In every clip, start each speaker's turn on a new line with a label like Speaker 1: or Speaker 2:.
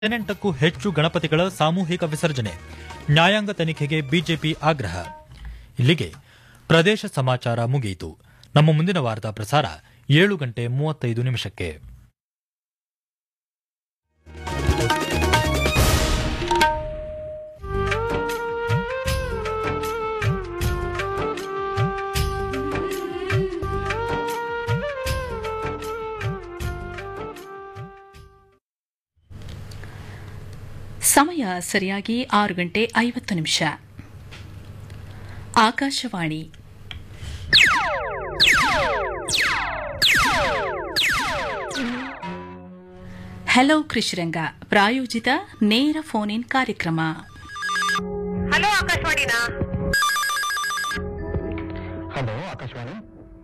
Speaker 1: ಹದಿನೆಂಟಕ್ಕೂ ಹೆಚ್ಚು ಗಣಪತಿಗಳ ಸಾಮೂಹಿಕ ವಿಸರ್ಜನೆ ನ್ಯಾಯಾಂಗ ತನಿಖೆಗೆ ಬಿಜೆಪಿ ಆಗ್ರಹ ಇಲ್ಲಿಗೆ ಪ್ರದೇಶ ಸಮಾಚಾರ ಮುಗಿಯಿತು ನಮ್ಮ ಮುಂದಿನ ವಾರ್ತಾ ಪ್ರಸಾರ ಏಳು ಗಂಟೆ ಮೂವತ್ತೈದು ನಿಮಿಷಕ್ಕೆ
Speaker 2: ಸಮಯ ಸರಿಯಾಗಿ ಆರು ಗಂಟೆ ಐವತ್ತು ನಿಮಿಷ ಆಕಾಶವಾಣಿ ಹಲೋ ಕೃಷಿರಂಗ ಪ್ರಾಯೋಜಿತ ನೇರ ಫೋನ್ ಇನ್ ಕಾರ್ಯಕ್ರಮ
Speaker 3: ಹಲೋ ಆಕಾಶವಾಣಿನಾ
Speaker 4: ಹಲೋ ಆಕಾಶವಾಣಿ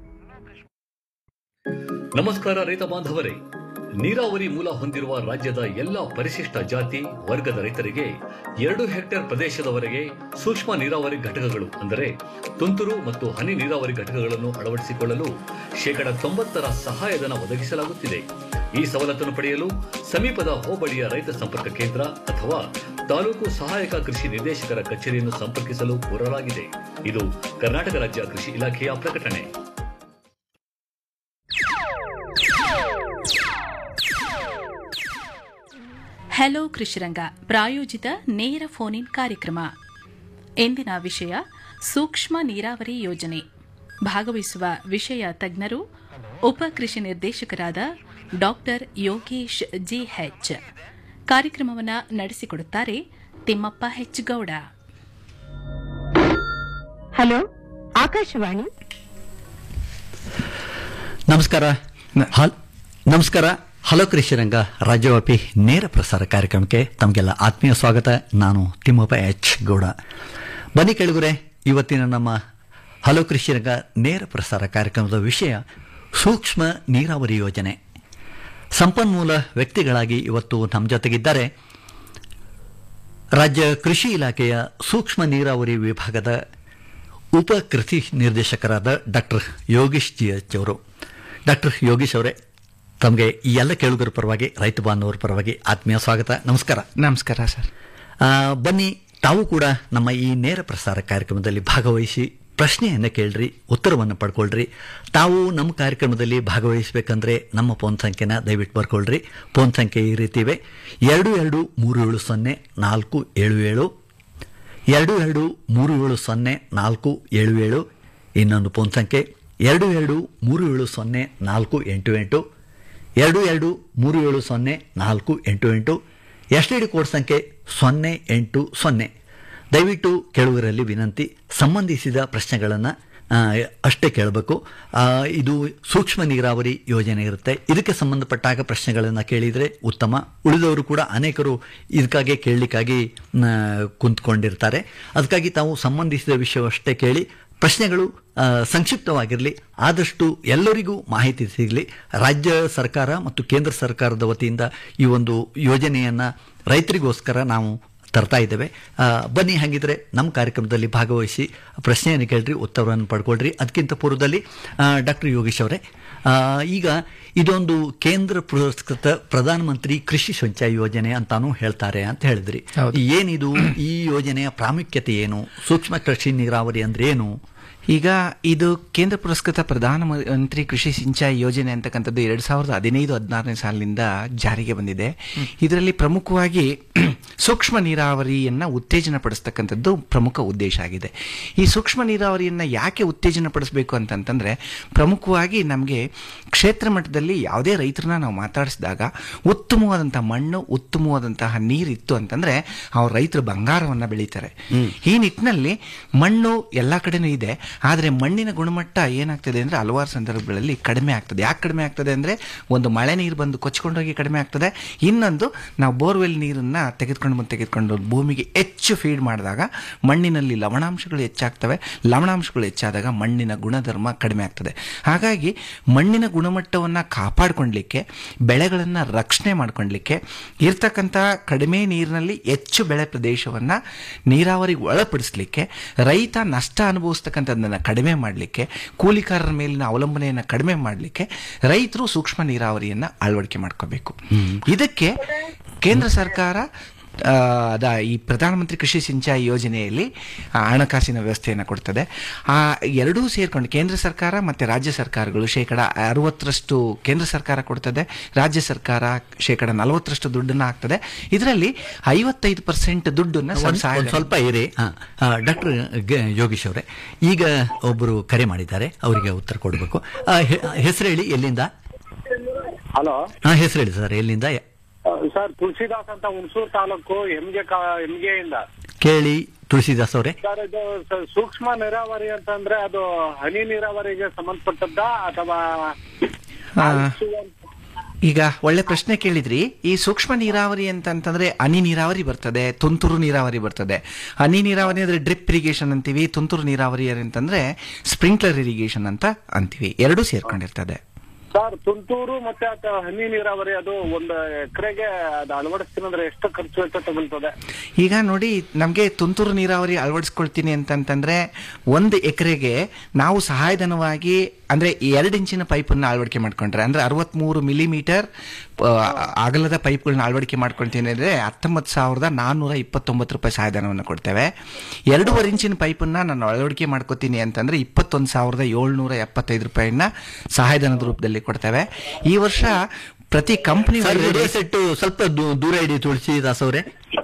Speaker 5: ನಮಸ್ಕಾರ ರೈತ ಬಾಂಧವರೇ ನೀರಾವರಿ ಮೂಲ ಹೊಂದಿರುವ ರಾಜ್ಯದ ಎಲ್ಲಾ ಪರಿಶಿಷ್ಟ ಜಾತಿ ವರ್ಗದ ರೈತರಿಗೆ ಎರಡು ಹೆಕ್ಟೇರ್ ಪ್ರದೇಶದವರೆಗೆ ಸೂಕ್ಷ್ಮ ನೀರಾವರಿ ಘಟಕಗಳು ಅಂದರೆ ತುಂತುರು ಮತ್ತು ಹನಿ ನೀರಾವರಿ ಘಟಕಗಳನ್ನು ಅಳವಡಿಸಿಕೊಳ್ಳಲು ಶೇಕಡ ತೊಂಬತ್ತರ ಸಹಾಯಧನ ಒದಗಿಸಲಾಗುತ್ತಿದೆ ಈ ಸವಲತ್ತನ್ನು ಪಡೆಯಲು ಸಮೀಪದ ಹೋಬಳಿಯ ರೈತ ಸಂಪರ್ಕ ಕೇಂದ್ರ ಅಥವಾ ತಾಲೂಕು ಸಹಾಯಕ ಕೃಷಿ ನಿರ್ದೇಶಕರ ಕಚೇರಿಯನ್ನು ಸಂಪರ್ಕಿಸಲು ಕೋರಲಾಗಿದೆ ಇದು ಕರ್ನಾಟಕ ರಾಜ್ಯ ಕೃಷಿ ಇಲಾಖೆಯ ಪ್ರಕಟಣೆ
Speaker 2: ಹಲೋ ಕೃಷಿರಂಗ ಪ್ರಾಯೋಜಿತ ನೇರ ಫೋನ್ ಇನ್ ಕಾರ್ಯಕ್ರಮ ಎಂದಿನ ವಿಷಯ ಸೂಕ್ಷ್ಮ ನೀರಾವರಿ ಯೋಜನೆ ಭಾಗವಹಿಸುವ ವಿಷಯ ತಜ್ಞರು ಉಪ ಕೃಷಿ ನಿರ್ದೇಶಕರಾದ ಡಾಕ್ಟರ್ ಯೋಗೇಶ್ ಜಿಎಚ್ ಕಾರ್ಯಕ್ರಮವನ್ನು ನಡೆಸಿಕೊಡುತ್ತಾರೆ ತಿಮ್ಮಪ್ಪ ಹೆಚ್ ಗೌಡ
Speaker 3: ಹಲೋ ಆಕಾಶವಾಣಿ
Speaker 4: ನಮಸ್ಕಾರ ಹಲ್- ನಮಸ್ಕಾರ ಹಲೋ ಕೃಷಿರಂಗ ರಾಜ್ಯವ್ಯಾಪಿ ನೇರ ಪ್ರಸಾರ ಕಾರ್ಯಕ್ರಮಕ್ಕೆ ತಮಗೆಲ್ಲ ಆತ್ಮೀಯ ಸ್ವಾಗತ ನಾನು ತಿಮ್ಮಪ್ಪ ಎಚ್ ಗೌಡ ಬನ್ನಿ ಕೆಳಗುರೆ ಇವತ್ತಿನ ನಮ್ಮ ಹಲೋ ಕೃಷಿರಂಗ ನೇರ ಪ್ರಸಾರ ಕಾರ್ಯಕ್ರಮದ ವಿಷಯ ಸೂಕ್ಷ್ಮ ನೀರಾವರಿ ಯೋಜನೆ ಸಂಪನ್ಮೂಲ ವ್ಯಕ್ತಿಗಳಾಗಿ ಇವತ್ತು ನಮ್ಮ ಜೊತೆಗಿದ್ದಾರೆ ರಾಜ್ಯ ಕೃಷಿ ಇಲಾಖೆಯ ಸೂಕ್ಷ್ಮ ನೀರಾವರಿ ವಿಭಾಗದ ಉಪ ಕೃಷಿ ನಿರ್ದೇಶಕರಾದ ಡಾಕ್ಟರ್ ಯೋಗೀಶ್ ಜಿ ಎಚ್ ಅವರು ಡಾಕ್ಟರ್ ಯೋಗೀಶ್ ಅವರೇ ತಮಗೆ ಈ ಎಲ್ಲ ಕೇಳುಗರ ಪರವಾಗಿ ರೈತ ಬಾಂಧವರ ಪರವಾಗಿ ಆತ್ಮೀಯ ಸ್ವಾಗತ ನಮಸ್ಕಾರ
Speaker 6: ನಮಸ್ಕಾರ ಸರ್
Speaker 4: ಆ, ಬನ್ನಿ ತಾವು ಕೂಡ ನಮ್ಮ ಈ ನೇರ ಪ್ರಸಾರ ಕಾರ್ಯಕ್ರಮದಲ್ಲಿ ಭಾಗವಹಿಸಿ ಪ್ರಶ್ನೆಯನ್ನು ಕೇಳ್ರಿ ಉತ್ತರವನ್ನು ಪಡ್ಕೊಳ್ರಿ ತಾವು ನಮ್ಮ ಕಾರ್ಯಕ್ರಮದಲ್ಲಿ ಭಾಗವಹಿಸಬೇಕಂದ್ರೆ ನಮ್ಮ ಫೋನ್ ಸಂಖ್ಯೆನ ದಯವಿಟ್ಟು ಬರ್ಕೊಳ್ರಿ ಫೋನ್ ಸಂಖ್ಯೆ ಈ ರೀತಿ ಇವೆ ಎರಡು ಎರಡು ಮೂರು ಏಳು ಸೊನ್ನೆ ನಾಲ್ಕು ಏಳು ಏಳು ಎರಡು ಎರಡು ಮೂರು ಏಳು ಸೊನ್ನೆ ನಾಲ್ಕು ಏಳು ಏಳು ಇನ್ನೊಂದು ಫೋನ್ ಸಂಖ್ಯೆ ಎರಡು ಎರಡು ಮೂರು ಏಳು ಸೊನ್ನೆ ನಾಲ್ಕು ಎಂಟು ಎಂಟು ಎರಡು ಎರಡು ಮೂರು ಏಳು ಸೊನ್ನೆ ನಾಲ್ಕು ಎಂಟು ಎಂಟು ಎಸ್ ಡಿ ಕೋಡ್ ಸಂಖ್ಯೆ ಸೊನ್ನೆ ಎಂಟು ಸೊನ್ನೆ ದಯವಿಟ್ಟು ಕೇಳುಗರಲ್ಲಿ ವಿನಂತಿ ಸಂಬಂಧಿಸಿದ ಪ್ರಶ್ನೆಗಳನ್ನು ಅಷ್ಟೇ ಕೇಳಬೇಕು ಆ, ಇದು ಸೂಕ್ಷ್ಮ ನೀರಾವರಿ ಯೋಜನೆ ಇರುತ್ತೆ ಇದಕ್ಕೆ ಸಂಬಂಧಪಟ್ಟಾಗ ಪ್ರಶ್ನೆಗಳನ್ನು ಕೇಳಿದರೆ ಉತ್ತಮ ಉಳಿದವರು ಕೂಡ ಅನೇಕರು ಇದಕ್ಕಾಗಿ ಕೇಳಲಿಕ್ಕಾಗಿ ಆ, ಕುಂತ್ಕೊಂಡಿರ್ತಾರೆ ಅದಕ್ಕಾಗಿ ತಾವು ಸಂಬಂಧಿಸಿದ ವಿಷಯವಷ್ಟೇ ಕೇಳಿ ಪ್ರಶ್ನೆಗಳು ಆ, ಸಂಕ್ಷಿಪ್ತವಾಗಿರಲಿ ಆದಷ್ಟು ಎಲ್ಲರಿಗೂ ಮಾಹಿತಿ ಸಿಗಲಿ ರಾಜ್ಯ ಸರ್ಕಾರ ಮತ್ತು ಕೇಂದ್ರ ಸರ್ಕಾರದ ವತಿಯಿಂದ ಈ ಒಂದು ಯೋಜನೆಯನ್ನು ರೈತರಿಗೋಸ್ಕರ ನಾವು ತರ್ತಾ ಇದ್ದೇವೆ ಆ, ಬನ್ನಿ ಹಾಗಿದ್ರೆ ನಮ್ಮ ಕಾರ್ಯಕ್ರಮದಲ್ಲಿ ಭಾಗವಹಿಸಿ ಪ್ರಶ್ನೆಯನ್ನು ಕೇಳ್ರಿ ಉತ್ತರವನ್ನು ಪಡ್ಕೊಳ್ರಿ ಅದಕ್ಕಿಂತ ಪೂರ್ವದಲ್ಲಿ ಡಾಕ್ಟರ್ ಯೋಗೇಶ್ ಅವರೇ ಆ, ಈಗ ಇದೊಂದು ಕೇಂದ್ರ ಪುರಸ್ಕೃತ ಪ್ರಧಾನಮಂತ್ರಿ ಕೃಷಿ ಸಿಂಚಾಯಿ ಯೋಜನೆ ಅಂತಾನು ಹೇಳ್ತಾರೆ ಅಂತ ಹೇಳಿದ್ರಿ
Speaker 6: ಹೌದು.
Speaker 4: ಏನಿದು ಈ ಯೋಜನೆಯ ಪ್ರಾಮುಖ್ಯತೆ ಏನು ಸೂಕ್ಷ್ಮ ಕೃಷಿ ನೀರಾವರಿ ಅಂದ್ರೆ ಏನು
Speaker 6: ಈಗ ಇದು ಕೇಂದ್ರ ಪುರಸ್ಕೃತ ಪ್ರಧಾನಮಂತ್ರಿ ಕೃಷಿ ಸಿಂಚಾಯಿ ಯೋಜನೆ ಅಂತಕ್ಕಂಥದ್ದು ಎರಡ್ ಸಾವಿರದ ಹದಿನೈದು ಹದಿನಾರನೇ ಸಾಲಿನಿಂದ ಜಾರಿಗೆ ಬಂದಿದೆ ಇದರಲ್ಲಿ ಪ್ರಮುಖವಾಗಿ ಸೂಕ್ಷ್ಮ ನೀರಾವರಿಯನ್ನ ಉತ್ತೇಜನ ಪಡಿಸ್ತಕ್ಕಂಥದ್ದು ಪ್ರಮುಖ ಉದ್ದೇಶ ಆಗಿದೆ ಈ ಸೂಕ್ಷ್ಮ ನೀರಾವರಿಯನ್ನ ಯಾಕೆ ಉತ್ತೇಜನ ಪಡಿಸಬೇಕು ಅಂತಂತಂದ್ರೆ ಪ್ರಮುಖವಾಗಿ ನಮಗೆ ಕ್ಷೇತ್ರ ಮಟ್ಟದಲ್ಲಿ ಯಾವುದೇ ರೈತರನ್ನ ನಾವು ಮಾತಾಡಿಸಿದಾಗ ಉತ್ತಮವಾದಂತಹ ಮಣ್ಣು ಉತ್ತಮವಾದಂತಹ ನೀರಿತ್ತು ಅಂತಂದ್ರೆ ಅವ್ರ ರೈತರು ಬಂಗಾರವನ್ನ ಬೆಳೀತಾರೆ ಈ ನಿಟ್ಟಿನಲ್ಲಿ ಮಣ್ಣು ಎಲ್ಲಾ ಕಡೆನೂ ಇದೆ ಆದ್ರೆ ಮಣ್ಣಿನ ಗುಣಮಟ್ಟ ಏನಾಗ್ತದೆ ಅಂದ್ರೆ ಹಲವಾರು ಸಂದರ್ಭಗಳಲ್ಲಿ ಕಡಿಮೆ ಆಗ್ತದೆ ಯಾಕೆ ಕಡಿಮೆ ಆಗ್ತದೆ ಅಂದ್ರೆ ಒಂದು ಮಳೆ ನೀರು ಬಂದು ಕೊಚ್ಕೊಂಡೋಗಿ ಕಡಿಮೆ ಆಗ್ತದೆ ಇನ್ನೊಂದು ನಾವು ಬೋರ್ವೆಲ್ ನೀರನ್ನ ತೆಗೆದುಕೊಂಡು ತೆಗೆದುಕೊಂಡು ಮುಂದೆ ತೆಗೆದುಕೊಂಡು ಭೂಮಿಗೆ ಹೆಚ್ಚು ಫೀಡ್ ಮಾಡಿದಾಗ ಮಣ್ಣಿನಲ್ಲಿ ಲವಣಾಂಶಗಳು ಹೆಚ್ಚಾಗ್ತವೆ ಲವಣಾಂಶಗಳು ಹೆಚ್ಚಾದಾಗ ಮಣ್ಣಿನ ಗುಣಧರ್ಮ ಕಡಿಮೆ ಆಗ್ತದೆ ಹಾಗಾಗಿ ಮಣ್ಣಿನ ಗುಣಮಟ್ಟವನ್ನು ಕಾಪಾಡಿಕೊಳ್ಳಲಿಕ್ಕೆ ಬೆಳೆಗಳನ್ನು ರಕ್ಷಣೆ ಮಾಡ್ಕೊಳ್ಳಿಕ್ಕೆ ಇರ್ತಕ್ಕಂಥ ಕಡಿಮೆ ನೀರಿನಲ್ಲಿ ಹೆಚ್ಚು ಬೆಳೆ ಪ್ರದೇಶವನ್ನು ನೀರಾವರಿಗೆ ಒಳಪಡಿಸಲಿಕ್ಕೆ ರೈತ ನಷ್ಟ ಅನುಭವಿಸ್ತಕ್ಕಂಥದ್ದನ್ನು ಕಡಿಮೆ ಮಾಡಲಿಕ್ಕೆ ಕೂಲಿಕಾರರ ಮೇಲಿನ ಅವಲಂಬನೆಯನ್ನು ಕಡಿಮೆ ಮಾಡಲಿಕ್ಕೆ ರೈತರು ಸೂಕ್ಷ್ಮ ನೀರಾವರಿಯನ್ನು ಅಳವಡಿಕೆ ಮಾಡ್ಕೋಬೇಕು ಇದಕ್ಕೆ ಕೇಂದ್ರ ಸರ್ಕಾರ ಆ, ಅದ ಈ ಪ್ರಧಾನಮಂತ್ರಿ ಕೃಷಿ ಸಿಂಚಾಯಿ ಯೋಜನೆಯಲ್ಲಿ ಆ, ಹಣಕಾಸಿನ ವ್ಯವಸ್ಥೆಯನ್ನು ಕೊಡ್ತದೆ ಆ ಎರಡೂ ಸೇರ್ಕೊಂಡು ಕೇಂದ್ರ ಸರ್ಕಾರ ಮತ್ತು ರಾಜ್ಯ ಸರ್ಕಾರಗಳು ಶೇಕಡ ಅರವತ್ತರಷ್ಟು ಕೇಂದ್ರ ಸರ್ಕಾರ ಕೊಡ್ತದೆ ರಾಜ್ಯ ಸರ್ಕಾರ ಶೇಕಡ ನಲವತ್ತರಷ್ಟು ದುಡ್ಡನ್ನು ಹಾಕ್ತದೆ ಇದರಲ್ಲಿ ಐವತ್ತೈದು ಪರ್ಸೆಂಟ್ ದುಡ್ಡನ್ನು
Speaker 4: ಒಂದ್-
Speaker 6: ಸಹಾಯ
Speaker 4: ಒಂದ್ ಸ್ವಲ್ಪ ಇರಿ ಡಾಕ್ಟರ್ ಯೋಗೀಶ್ ಅವರೇ ಈಗ ಒಬ್ಬರು ಕರೆ ಮಾಡಿದ್ದಾರೆ ಅವರಿಗೆ ಉತ್ತರ ಕೊಡಬೇಕು ಹೆಸರು ಹೇಳಿ ಎಲ್ಲಿಂದ
Speaker 7: ಹಲೋ
Speaker 4: ಹಾ ಹೆಸರು ಹೇಳಿ ಸರ್ ಎಲ್ಲಿಂದ
Speaker 7: ಸರ್ ತುಳಸಿದಾಸ್ ಅಂತ ಹುಣಸೂರು ತಾಲೂಕು ಎಮ್ಗೆ ಎಮ್ಗೆ ಇಂದ
Speaker 4: ಕೇಳಿ ತುಳಸಿದಾಸ್ ಅವರೇ
Speaker 7: ಸರ್ ಇದು ಸ- ಸೂಕ್ಷ್ಮ ನೀರಾವರಿ ಅಂತಂದ್ರೆ ಅದು ಹನಿ ನೀರಾವರಿಗೆ ಸಂಬಂಧಪಟ್ಟದ್ದ ಅಥವಾ
Speaker 6: ಆ, ಈಗ ಒಳ್ಳೆ ಪ್ರಶ್ನೆ ಕೇಳಿದ್ರಿ ಈ ಸೂಕ್ಷ್ಮ ನೀರಾವರಿ ಅಂತಂತಂದ್ರೆ ಹನಿ ನೀರಾವರಿ ಬರ್ತದೆ ತುಂತುರು ನೀರಾವರಿ ಬರ್ತದೆ ಹನಿ ನೀರಾವರಿ ಅಂದ್ರೆ ಡ್ರಿಪ್ ಇರಿಗೇಷನ್ ಅಂತೀವಿ ತುಂತುರು ನೀರಾವರಿ ಅಂತಂದ್ರೆ ಸ್ಪ್ರಿಂಕ್ಲರ್ ಇರಿಗೇಷನ್ ಅಂತ ಅಂತೀವಿ ಎರಡೂ ಸೇರ್ಕೊಂಡಿರ್ತದೆ
Speaker 7: ಸರ್ ತುಂತೂರು ಮತ್ತೆ ಅಥವಾ ಹನಿ ನೀರಾವರಿ ಅದು ಒಂದು ಎಕರೆಗೆ ಅದು ಅಳವಡಿಸ್ತೀನಂದ್ರೆ ಎಷ್ಟು ಖರ್ಚು ವೆಚ್ಚ ತಗೊಳ್ತದೆ
Speaker 6: ಈಗ ನೋಡಿ ನಮಗೆ ತುಂತುರು ನೀರಾವರಿ ಅಳವಡಿಸ್ಕೊಳ್ತೀನಿ ಅಂತಂತಂದ್ರೆ ಒಂದು ಎಕರೆಗೆ ನಾವು ಸಹಾಯಧನವಾಗಿ ಅಂದ್ರೆ ಎರಡು ಇಂಚಿನ ಪೈಪನ್ನು ಅಳವಡಿಕೆ ಮಾಡ್ಕೊಂಡ್ರೆ ಅಂದ್ರೆ ಅರವತ್ಮೂರು ಮಿಲಿಮೀಟರ್ ಅಗಲದ ಪೈಪ್ಗಳನ್ನ ಅಳವಡಿಕೆ ಮಾಡ್ಕೊಳ್ತೀನಿ ಅಂದ್ರೆ ಹತ್ತೊಂಬತ್ತು ಸಾವಿರದ ನಾನ್ನೂರ ಇಪ್ಪತ್ತೊಂಬತ್ತು ರೂಪಾಯಿ ಸಹಾಯಧನವನ್ನು ಕೊಡ್ತೇವೆ ಎರಡೂವರೆ ಇಂಚಿನ ಪೈಪನ್ನ ನಾನು ಅಳವಡಿಕೆ ಮಾಡ್ಕೋತೀನಿ ಅಂತಂದ್ರೆ ಇಪ್ಪತ್ತೊಂದು ಸಾವಿರದ ಏಳ್ನೂರ ಎಪ್ಪತ್ತೈದು ರೂಪಾಯಿನ ಸಹಾಯಧನದ ರೂಪದಲ್ಲಿ ಕೊಡ್ತೇವೆ ಈ ವರ್ಷ ಪ್ರತಿ ಕಂಪನಿ
Speaker 4: ಸರ್ ರೇಡಿಯೋ ಸೆಟ್ ಸ್ವಲ್ಪ ದೂ- ದೂರ ಇಡಿ ತುಳಸಿದಾಸ್ ಅವರೇ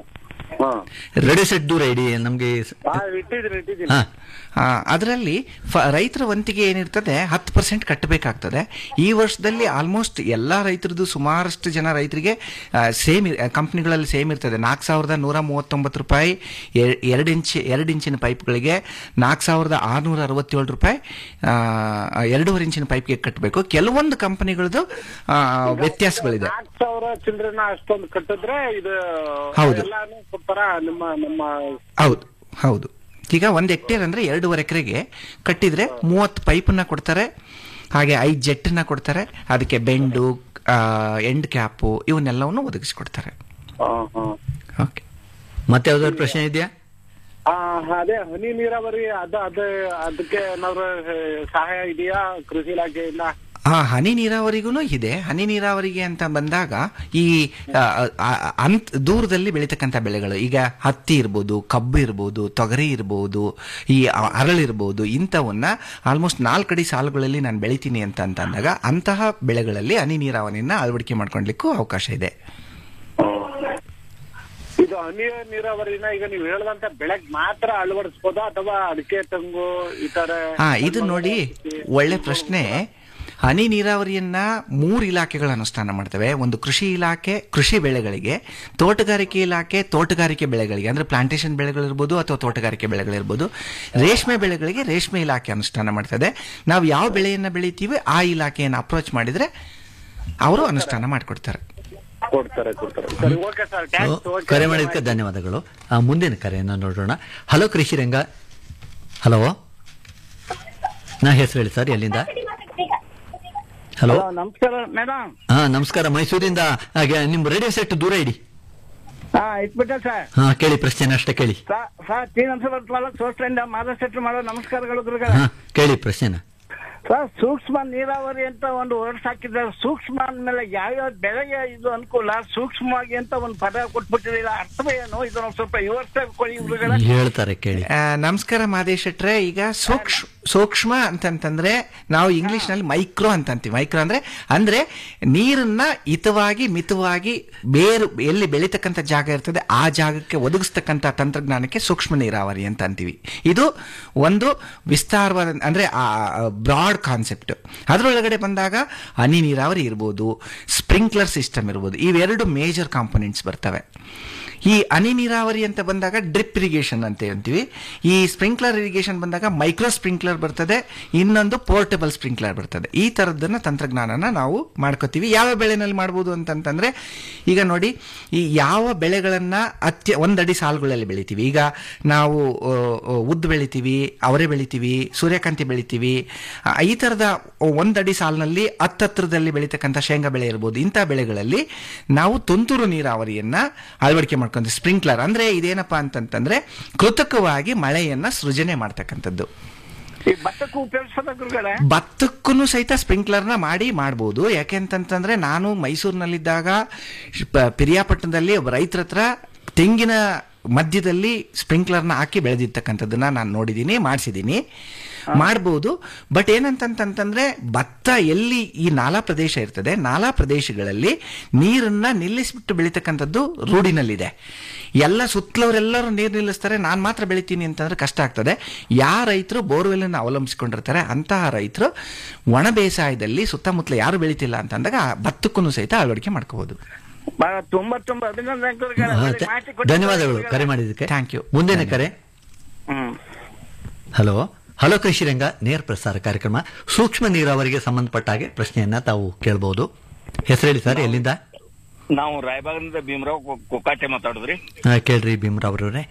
Speaker 4: ರೇಡಿಯೋ ಸೆಟ್ ದೂರ ಇಡಿ ನಮ್ಗೆ
Speaker 7: ಹಾ ಇಟ್ಟಿದ್ದೀನಿ ಇಟ್ಟಿದ್ದೀನಿ
Speaker 4: ಹಾ
Speaker 6: ಅದರಲ್ಲಿ ರೈತರ ವಂತಿಗೆ ಏನಿರ್ತದೆ ಹತ್ತು ಪರ್ಸೆಂಟ್ ಕಟ್ಟಬೇಕಾಗ್ತದೆ ಈ ವರ್ಷದಲ್ಲಿ ಆಲ್ಮೋಸ್ಟ್ ಎಲ್ಲ ರೈತರದ್ದು ಸುಮಾರಷ್ಟು ಜನ ರೈತರಿಗೆ ಸೇಮ್ ಕಂಪ್ನಿಗಳಲ್ಲಿ ಸೇಮ್ ಇರ್ತದೆ ನಾಲ್ಕು ಸಾವಿರದ ನೂರ ಮೂವತ್ತೊಂಬತ್ತು ರೂಪಾಯಿ ಎ- ಎರಡು ಇಂಚ್ ಎರಡು ಇಂಚಿನ ಪೈಪ್ಗಳಿಗೆ ನಾಲ್ಕು ಸಾವಿರದ ಆರುನೂರ ಅರವತ್ತೇಳು ರೂಪಾಯಿ ಆ, ಎರಡೂವರೆ ಇಂಚಿನ ಪೈಪ್ಗೆ ಕಟ್ಟಬೇಕು ಕೆಲವೊಂದು ಕಂಪನಿಗಳದ್ದು ಆ, ವ್ಯತ್ಯಾಸಗಳಿದೆ
Speaker 7: ನಾಲ್ಕು ಸಾವಿರ ಚಿಲ್ಡ್ರನ್ನ ಅಷ್ಟೊಂದು ಕಟ್ಟಿದ್ರೆ ಇದು
Speaker 6: ಹೌದು.
Speaker 7: ಎಲ್ಲಾನು ಕೊಡ್ತಾರ ನಿಮ್ಮ ನಮ್ಮ
Speaker 6: ಹೌದು ಹೌದು ಈಗ ಒಂದು ಹೆಕ್ಟೇರ್ ಅಂದ್ರೆ ಎರಡೂವರೆ ಎಕರೆಗೆ ಕಟ್ಟಿದ್ರೆ ಮೂವತ್ತು ಪೈಪನ್ನ ಕೊಡ್ತಾರೆ ಹಾಗೆ ಐದು ಜೆಟ್ಟನ್ನ ಕೊಡ್ತಾರೆ ಅದಕ್ಕೆ ಬೆಂಡು ಆ, ಎಂಡ್ ಕ್ಯಾಪು ಇವನ್ನೆಲ್ಲವನ್ನು ಒದಗಿಸ್ಕೊಡ್ತಾರೆ
Speaker 7: ಹಾ, ಹಾ.
Speaker 6: ಓಕೆ
Speaker 4: ಮತ್ತೆ ಯಾವ್ದಾದ್ರು ಪ್ರಶ್ನೆ ಇದೆಯಾ
Speaker 7: ಆ, ಅದೇ ಹನಿ ನೀರಾವರಿ ಅದ ಅದ ಅದಕ್ಕೆ ಏನಾದ್ರು ಆ, ಸಹಾಯ ಇದೆಯಾ ಕೃಷಿ ಇಲಾಖೆಯಿಂದ
Speaker 6: ಆ ಹನಿ ನೀರಾವರಿಗೂ ಇದೆ ಹನಿ ನೀರಾವರಿಗೆ ಅಂತ ಬಂದಾಗ ಈ ಆ, ಆ, ಅಂತ್ ದೂರದಲ್ಲಿ ಬೆಳೀತಕ್ಕಂಥ ಬೆಳೆಗಳು ಈಗ ಹತ್ತಿ ಇರ್ಬೋದು ಕಬ್ಬು ಇರ್ಬೋದು ತೊಗರಿ ಇರ್ಬೋದು ಈ ಅ- ಅರಳಿರ್ಬೋದು ಇಂಥವನ್ನ ಆಲ್ಮೋಸ್ಟ್ ನಾಲ್ಕಡಿ ಸಾಲುಗಳಲ್ಲಿ ನಾನು ಬೆಳಿತೀನಿ ಅಂತ ಅಂತ ಅಂದಾಗ ಅಂತಹ ಬೆಳೆಗಳಲ್ಲಿ ಹನಿ ನೀರಾವರಿಯನ್ನ ಅಳವಡಿಕೆ ಮಾಡ್ಕೊಳ್ಲಿಕ್ಕೂ ಅವಕಾಶ ಇದೆ
Speaker 7: ಇದು ಹನಿ ನೀರಾವರಿನ ಈಗ ನೀವು ಹೇಳದಂತ ಬೆಳೆಗ್ ಮಾತ್ರ ಅಳವಡಿಸ್ಬೋದಾ ಅಥವಾ ಅಡಿಕೆ ತೆಂಗು ಈ ತರ
Speaker 6: ಹಾ ಇದು ನೋಡಿ ಒಳ್ಳೆ ಪ್ರಶ್ನೆ ಹನಿ ನೀರಾವರಿಯನ್ನ ಮೂರು ಇಲಾಖೆಗಳು ಅನುಷ್ಠಾನ ಮಾಡ್ತವೆ ಒಂದು ಕೃಷಿ ಇಲಾಖೆ ಕೃಷಿ ಬೆಳೆಗಳಿಗೆ ತೋಟಗಾರಿಕೆ ಇಲಾಖೆ ತೋಟಗಾರಿಕೆ ಬೆಳೆಗಳಿಗೆ ಅಂದ್ರೆ ಪ್ಲಾಂಟೇಶನ್ ಬೆಳೆಗಳಿರ್ಬೋದು ಅಥವಾ ತೋಟಗಾರಿಕೆ ಬೆಳೆಗಳಿರ್ಬೋದು ರೇಷ್ಮೆ ಬೆಳೆಗಳಿಗೆ ರೇಷ್ಮೆ ಇಲಾಖೆ ಅನುಷ್ಠಾನ ಮಾಡ್ತದೆ ನಾವು ಯಾವ ಬೆಳೆಯನ್ನ ಬೆಳಿತೀವಿ ಆ ಇಲಾಖೆಯನ್ನು ಅಪ್ರೋಚ್ ಮಾಡಿದ್ರೆ ಅವರು ಅನುಷ್ಠಾನ ಮಾಡಿಕೊಡ್ತಾರೆ
Speaker 7: ಕೊಡ್ತಾರೆ ಕೊಡ್ತಾರೆ ಸರಿ ಓಕೆ ಸರ್ ಟ್ಯಾಂಕ್ಸ್
Speaker 4: ಓ, ಕರೆ ಮಾಡಿದ್ದಕ್ಕೆ ಧನ್ಯವಾದಗಳು ಆ, ಮುಂದಿನ ಕರೆಯನ್ನು ನೋಡೋಣ ಹಲೋ ಕೃಷಿ ರಂಗ ಹಲೋ ನಾ ಹೆಸರು ಹೇಳಿ ಸರ್ ಎಲ್ಲಿಂದ ಹಲೋ
Speaker 8: ನಮಸ್ಕಾರ ಮೇಡಮ್
Speaker 4: ಹಾ ನಮಸ್ಕಾರ ಮೈಸೂರಿಂದ ಹಾಗೆ ನಿಮ್ ರೇಡಿಯೋ ಸೆಟ್ ದೂರ ಇಡಿ
Speaker 8: ಹಾ ಇಟ್ಬಿಟ್ಟೆ ಸರ್
Speaker 4: ಹಾ ಕೇಳಿ ಪ್ರಶ್ನೆ ಅಷ್ಟೇ ಕೇಳಿ
Speaker 8: ಸಾ- ಸರ್ ತೀನ್ ಅಂಶ ಬರ್ತಲ್ಲ ಸೋಸ್ಟ್ರಿಂದ ಮಾದಶೆಟ್ರು ಮಾಡೋ ನಮಸ್ಕಾರಗಳು ಗುರುಗಳ
Speaker 4: ಹಾ ಕೇಳಿ ಪ್ರಶ್ನೆನ
Speaker 8: ಸರ್ ಸೂಕ್ಷ್ಮ ನೀರಾವರಿ ಅಂತ ಒಂದು ವರ್ಡ್ಸ್ ಹಾಕಿದ್ದಾರೆ ಸೂಕ್ಷ್ಮ ಅಂದ್ಮೇಲೆ ಯಾವ್ಯಾವ ಬೆಳೆಗೆ ಇದು ಅನುಕೂಲ ಸೂಕ್ಷ್ಮವಾಗಿ ಅಂತ ಒಂದು ಪದ ಕೊಟ್ಬಿಟ್ಟಿರಲಿಲ್ಲ ಅರ್ಥವೇ ಏನು ಇದನ್ನ ಒಂದ್ ಸ್ವಲ್ಪ ವಿವರಿಸ್ತಾ ಕೊಡಿ ಗುರುಗಳ
Speaker 4: ಹೇಳ್ತಾರೆ ಕೇಳಿ
Speaker 6: ಆ, ನಮಸ್ಕಾರ ಮಾದೇಶ್ ಶೆಟ್ರೆ ಈಗ ಸೂಕ್ಷ್ಮ ಸೂಕ್ಷ್ಮ ಅಂತಂತಂದ್ರೆ ನಾವು ಇಂಗ್ಲಿಷ್ ನಲ್ಲಿ ಮೈಕ್ರೋ ಅಂತ ಅಂತೀವಿ ಮೈಕ್ರೋ ಅಂದ್ರೆ ಅಂದ್ರೆ ನೀರನ್ನ ಹಿತವಾಗಿ ಮಿತವಾಗಿ ಬೇರು ಎಲ್ಲಿ ಬೆಳೀತಕ್ಕಂಥ ಜಾಗ ಇರ್ತದೆ ಆ ಜಾಗಕ್ಕೆ ಒದಗಿಸ್ತಕ್ಕಂಥ ತಂತ್ರಜ್ಞಾನಕ್ಕೆ ಸೂಕ್ಷ್ಮ ನೀರಾವರಿ ಅಂತ ಅಂತೀವಿ ಇದು ಒಂದು ವಿಸ್ತಾರವಾದ ಅಂದ್ರೆ ಬ್ರಾಡ್ ಕಾನ್ಸೆಪ್ಟ್ ಅದರೊಳಗಡೆ ಬಂದಾಗ ಹನಿ ನೀರಾವರಿ ಇರ್ಬೋದು ಸ್ಪ್ರಿಂಕ್ಲರ್ ಸಿಸ್ಟಮ್ ಇರ್ಬೋದು ಇವೆರಡು ಮೇಜರ್ ಕಾಂಪೊನೆಂಟ್ಸ್ ಬರ್ತವೆ ಈ ಹನಿ ನೀರಾವರಿ ಅಂತ ಬಂದಾಗ ಡ್ರಿಪ್ ಇರಿಗೇಷನ್ ಅಂತ ಅಂತೀವಿ ಈ ಸ್ಪ್ರಿಂಕ್ಲರ್ ಇರಿಗೇಷನ್ ಬಂದಾಗ ಮೈಕ್ರೋ ಸ್ಪ್ರಿಂಕ್ಲರ್ ಬರ್ತದೆ ಇನ್ನೊಂದು ಪೋರ್ಟಬಲ್ ಸ್ಪ್ರಿಂಕ್ಲರ್ ಬರ್ತದೆ ಈ ತರದನ್ನ ತಂತ್ರಜ್ಞಾನನ ನಾವು ಮಾಡ್ಕೋತೀವಿ ಯಾವ ಬೆಳೆನಲ್ಲಿ ಮಾಡ್ಬೋದು ಅಂತಂತಂದ್ರೆ ಈಗ ನೋಡಿ ಈ ಯಾವ ಬೆಳೆಗಳನ್ನ ಅತ್ಯ ಒಂದಡಿ ಸಾಲುಗಳಲ್ಲಿ ಬೆಳಿತೀವಿ ಈಗ ನಾವು ಆ, ಆ, ಉದ್ದು ಬೆಳಿತೀವಿ ಅವರೆ ಬೆಳಿತೀವಿ ಸೂರ್ಯಕಾಂತಿ ಬೆಳಿತೀವಿ ಆ, ಈ ತರದ ಒಂದಡಿ ಸಾಲಿನಲ್ಲಿ ಹತ್ತತ್ರದಲ್ಲಿ ಬೆಳೀತಕ್ಕಂಥ ಶೇಂಗಾ ಬೆಳೆ ಇರ್ಬೋದು ಇಂಥ ಬೆಳೆಗಳಲ್ಲಿ ನಾವು ತುಂತುರು ನೀರಾವರಿಯನ್ನ ಅಳವಡಿಕೆ ಮಾಡ್ಕೊಂತೀವಿ ಸ್ಪ್ರಿಂಕ್ಲರ್ ಅಂದ್ರೆ ಇದೇನಪ್ಪಾ ಅಂತಂತಂದ್ರೆ ಕೃತಕವಾಗಿ ಮಳೆಯನ್ನ ಸೃಜನೆ ಮಾಡ್ತಕ್ಕಂಥದ್ದು
Speaker 8: ಈ ಭತ್ತಕ್ಕೂ ಉಪಯೋಗಿಸೋದ ಗುರುಗಳೇ
Speaker 6: ಭತ್ತಕ್ಕೂ ಸಹಿತ ಸ್ಪ್ರಿಂಕ್ಲರ್ನ ಮಾಡಿ ಮಾಡ್ಬೋದು ಯಾಕೆಂತಂತಂದ್ರೆ ನಾನು ಮೈಸೂರಿನಲ್ಲಿದ್ದಾಗ ಶ್- ಪ- ಪಿರಿಯಾಪಟ್ಟಣದಲ್ಲಿ ಒಬ್ಬ ರೈತರ ಹತ್ರ ತೆಂಗಿನ ಮಧ್ಯದಲ್ಲಿ ಸ್ಪ್ರಿಂಕ್ಲರ್ನ ಹಾಕಿ ಬೆಳೆದಿರ್ತಕ್ಕಂಥದ್ದನ್ನ ನಾನು ನೋಡಿದ್ದೀನಿ ಮಾಡಿಸಿದ್ದೀನಿ ಮಾಡ್ಬೋದು ಬಟ್ ಏನಂತಂತಂದ್ರೆ ಭತ್ತ ಎಲ್ಲಿ ಈ ನಾಲಾ ಪ್ರದೇಶ ಇರ್ತದೆ ನಾಲಾ ಪ್ರದೇಶಗಳಲ್ಲಿ ನೀರನ್ನ ನಿಲ್ಲಿಸ್ಬಿಟ್ಟು ಬೆಳೀತಕ್ಕಂಥದ್ದು ರೂಢಿನಲ್ಲಿದೆ ಎಲ್ಲ ಸುತ್ತಲವರೆಲ್ಲರೂ ನೀರು ನಿಲ್ಲಿಸ್ತಾರೆ ನಾನು ಮಾತ್ರ ಬೆಳಿತೀನಿ ಅಂತಂದ್ರೆ ಕಷ್ಟ ಆಗ್ತದೆ ಯಾವ ರೈತರು ಬೋರ್ವೆಲ್ ಅನ್ನು ಅವಲಂಬಿಸಿಕೊಂಡಿರ್ತಾರೆ ಅಂತಹ ರೈತರು ಒಣ ಬೇಸಾಯದಲ್ಲಿ ಸುತ್ತಮುತ್ತಲ ಯಾರು ಬೆಳಿತಿಲ್ಲ ಅಂತಂದಾಗ ಆ ಭತ್ತಕ್ಕೂ ಸಹಿತ ಅಳವಡಿಕೆ ಮಾಡ್ಕೋಬಹುದು
Speaker 8: ಬಹಳ ತುಂಬಾ ತುಂಬಾ ಅಭಿನಂದನೆ ಗುರುಗಳೇ
Speaker 4: ಹಾ,
Speaker 8: ಒಳ್ಳೆ
Speaker 4: ಥ-
Speaker 8: ಮಾಹಿತಿ ಕೊಟ್ಟಿದ್ದೀರಿ
Speaker 4: ಧನ್ಯವಾದಗಳು
Speaker 8: ಗುರುಗಳೇ.
Speaker 4: ಕರೆ ಮಾಡಿದ್ದಕ್ಕೆ
Speaker 6: Thank you.
Speaker 4: ಮುಂದಿನ ಕರೆ
Speaker 8: ಹ್ಮ್
Speaker 4: ಹಲೋ ಹಲೋ ಕೃಷಿ ರಂಗ ನೇರ ಪ್ರಸಾರ ಕಾರ್ಯಕ್ರಮ ಸೂಕ್ಷ್ಮ ನೀರಾವರಿಗೆ ಸಂಬಂಧಪಟ್ಟ ಹಾಗೆ ಪ್ರಶ್ನೆಯನ್ನ ತಾವು ಕೇಳಬಹುದು ಹೆಸರು ಹೇಳಿ ಸರ್ ಎಲ್ಲಿಂದ
Speaker 9: ನಾವು ರಾಯಬಾಗದಿಂದ ಭೀಮರಾವ್ ಕೊ- ಕೊಕ್ಕಾಟೆ ಮಾತಾಡುದ್ರಿ
Speaker 4: ಆ, ಕೇಳ್ರಿ ಭೀಮರಾವ್ ಅವರೇ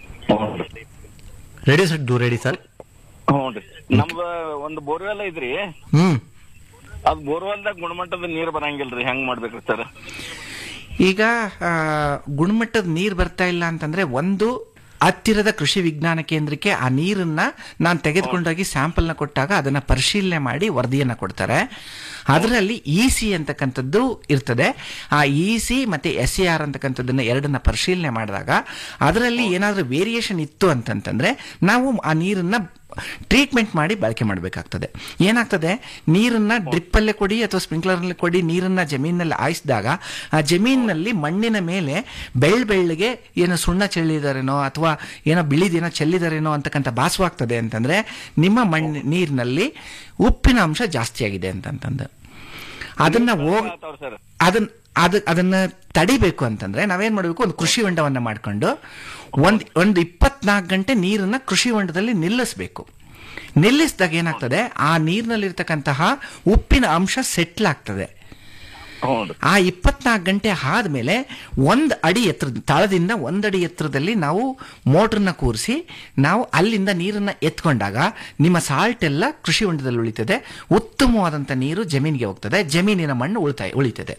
Speaker 4: ರೆಡಿ ಸರ್ ದೂರ ರೆಡಿ ಸರ್
Speaker 9: ಹ್ಞೂನ್ರಿ ನಮ್ದ ಒಂದು ಬೋರ್ವೆಲ್ ಐತ್ರಿ
Speaker 4: ಹ್ಮ್
Speaker 9: ಅದ್ ಬೋರ್ವೆಲ್ದಾಗ ಗುಣಮಟ್ಟದ ನೀರ್ ಬರಂಗಿಲ್ರಿ ಹೆಂಗ್ ಮಾಡ್ಬೇಕ್ರಿ ಸರ್
Speaker 6: ಈಗ ಆ, ಗುಣಮಟ್ಟದ ನೀರು ಬರ್ತಾ ಇಲ್ಲ ಅಂತಂದ್ರೆ ಒಂದು ಹತ್ತಿರದ ಕೃಷಿ ವಿಜ್ಞಾನ ಕೇಂದ್ರಕ್ಕೆ ಆ ನೀರನ್ನ ನಾನು ತೆಗೆದುಕೊಂಡೋಗಿ ಸ್ಯಾಂಪಲ್ನ ಕೊಟ್ಟಾಗ ಅದನ್ನ ಪರಿಶೀಲನೆ ಮಾಡಿ ವರದಿಯನ್ನ ಕೊಡ್ತಾರೆ ಅದರಲ್ಲಿ ಇ ಸಿ ಅಂತಕ್ಕಂಥದ್ದು ಇರ್ತದೆ ಆ ಇ ಸಿ ಮತ್ತೆ ಎಸ್ ಎ ಆರ್ ಅಂತಕ್ಕಂಥದ್ದನ್ನ ಎರಡನ್ನ ಪರಿಶೀಲನೆ ಮಾಡಿದಾಗ ಅದರಲ್ಲಿ ಏನಾದರೂ ವೇರಿಯೇಷನ್ ಇತ್ತು ಅಂತಂತಂದ್ರೆ ನಾವು ಆ ನೀರನ್ನ ಟ್ರೀಟ್ಮೆಂಟ್ ಮಾಡಿ ಬಳಕೆ ಮಾಡಬೇಕಾಗ್ತದೆ ಏನಾಗ್ತದೆ ನೀರನ್ನ ಡ್ರಿಪ್ ಅಲ್ಲೇ ಕೊಡಿ ಅಥವಾ ಸ್ಪ್ರಿಂಕ್ಲರ್ ಅಲ್ಲಿ ಕೊಡಿ ನೀರನ್ನ ಜಮೀನಲ್ಲಿ ಹಾಯಿಸಿದಾಗ ಆ ಜಮೀನಿನಲ್ಲಿ ಮಣ್ಣಿನ ಮೇಲೆ ಬೆಳ್ಳ ಬೆಳ್ಳಗೆ ಏನೋ ಸುಣ್ಣ ಚೆಲ್ಲಿದಾರೇನೋ ಅಥವಾ ಏನೋ ಬಿಳಿದೇನೋ ಚೆಲ್ಲಿದಾರೇನೋ ಅಂತಕ್ಕಂಥ ಭಾಸವಾಗ್ತದೆ ಅಂತಂದ್ರೆ ನಿಮ್ಮ ಮಣ್ಣು ನೀರಿನಲ್ಲಿ ಉಪ್ಪಿನ ಅಂಶ ಜಾಸ್ತಿ ಆಗಿದೆ ಅಂತಂತಂದು ಅದನ್ನ ಹೋಗ್
Speaker 9: ಸರ್
Speaker 6: ಅದನ್ನ ಅದ ಅದನ್ನ ತಡಿಬೇಕು ಅಂತಂದ್ರೆ ನಾವೇನ್ ಮಾಡಬೇಕು ಒಂದು ಕೃಷಿ ಹೊಂಡವನ್ನ ಮಾಡ್ಕೊಂಡು ಒಂದ್ ಒಂದು ಇಪ್ಪತ್ನಾಲ್ಕು ಗಂಟೆ ನೀರನ್ನ ಕೃಷಿ ಹೊಂಡದಲ್ಲಿ ನಿಲ್ಲಿಸಬೇಕು ನಿಲ್ಲಿಸಿದಾಗ ಏನಾಗ್ತದೆ ಆ ನೀರಿನಲ್ಲಿರ್ತಕ್ಕಂತಹ ಉಪ್ಪಿನ ಅಂಶ ಸೆಟ್ಲ್ ಆಗ್ತದೆ
Speaker 9: ಹ್ಞೂನ್ರಿ
Speaker 6: ಆ ಇಪ್ಪತ್ನಾಲ್ಕು ಗಂಟೆ ಆದ್ಮೇಲೆ ಒಂದು ಅಡಿ ಎತ್ತರ ತಳದಿಂದ ಒಂದಡಿ ಎತ್ತರದಲ್ಲಿ ನಾವು ಮೋಟ್ರನ್ನ ಕೂರಿಸಿ ನಾವು ಅಲ್ಲಿಂದ ನೀರನ್ನ ಎತ್ಕೊಂಡಾಗ ನಿಮ್ಮ ಸಾಲ್ಟ್ ಎಲ್ಲ ಕೃಷಿ ಹೊಂಡದಲ್ಲಿ ಉಳಿತದೆ ಉತ್ತಮವಾದಂಥ ನೀರು ಜಮೀನಿಗೆ ಹೋಗ್ತದೆ ಜಮೀನಿನ ಮಣ್ಣು ಉಳಿತಾಯ ಉಳಿತದೆ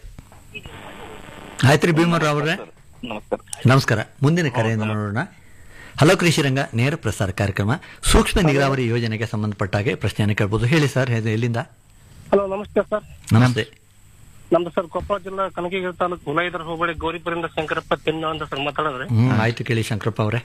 Speaker 4: ಆಯ್ತ್ರಿ ಭೀಮರಾವ್ ಅವರೇ
Speaker 9: ನಮಸ್ಕಾರ
Speaker 4: ನಮಸ್ಕಾರ ಮುಂದಿನ ಕರೆಯಿಂದ ನೋಡೋಣ ಹಲೋ ಕೃಷಿ ರಂಗ ನೇರ ಪ್ರಸಾರ ಕಾರ್ಯಕ್ರಮ ಸೂಕ್ಷ್ಮ ನೀರಾವರಿ ಯೋಜನೆಗೆ ಸಂಬಂಧಪಟ್ಟ ಹಾಗೆ ಪ್ರಶ್ನೆಯನ್ನು ಕೇಳಬಹುದು ಹೇಳಿ ಸರ್ ಇದು ಎಲ್ಲಿಂದ
Speaker 7: ಹಲೋ ನಮಸ್ತೆ ಸರ್
Speaker 4: ನಮಸ್ತೆ
Speaker 7: ನಮ್ದು ಸರ್ ಕೊಪ್ಪಳ ಜಿಲ್ಲಾ ಕನಕಗಿರಿ ತಾಲೂಕು ಹುಲೈದರ ಹೋಬಳಿ ಗೌರಿಪುರಿಂದ ಶಂಕರಪ್ಪ ತಿನ್ನ ಅಂತ ಸರ್ ಮಾತಾಡಿದ್ರಿ
Speaker 4: ಹ್ಮ್ ಆಯ್ತು ಕೇಳಿ ಶಂಕರಪ್ಪ ಅವರೇ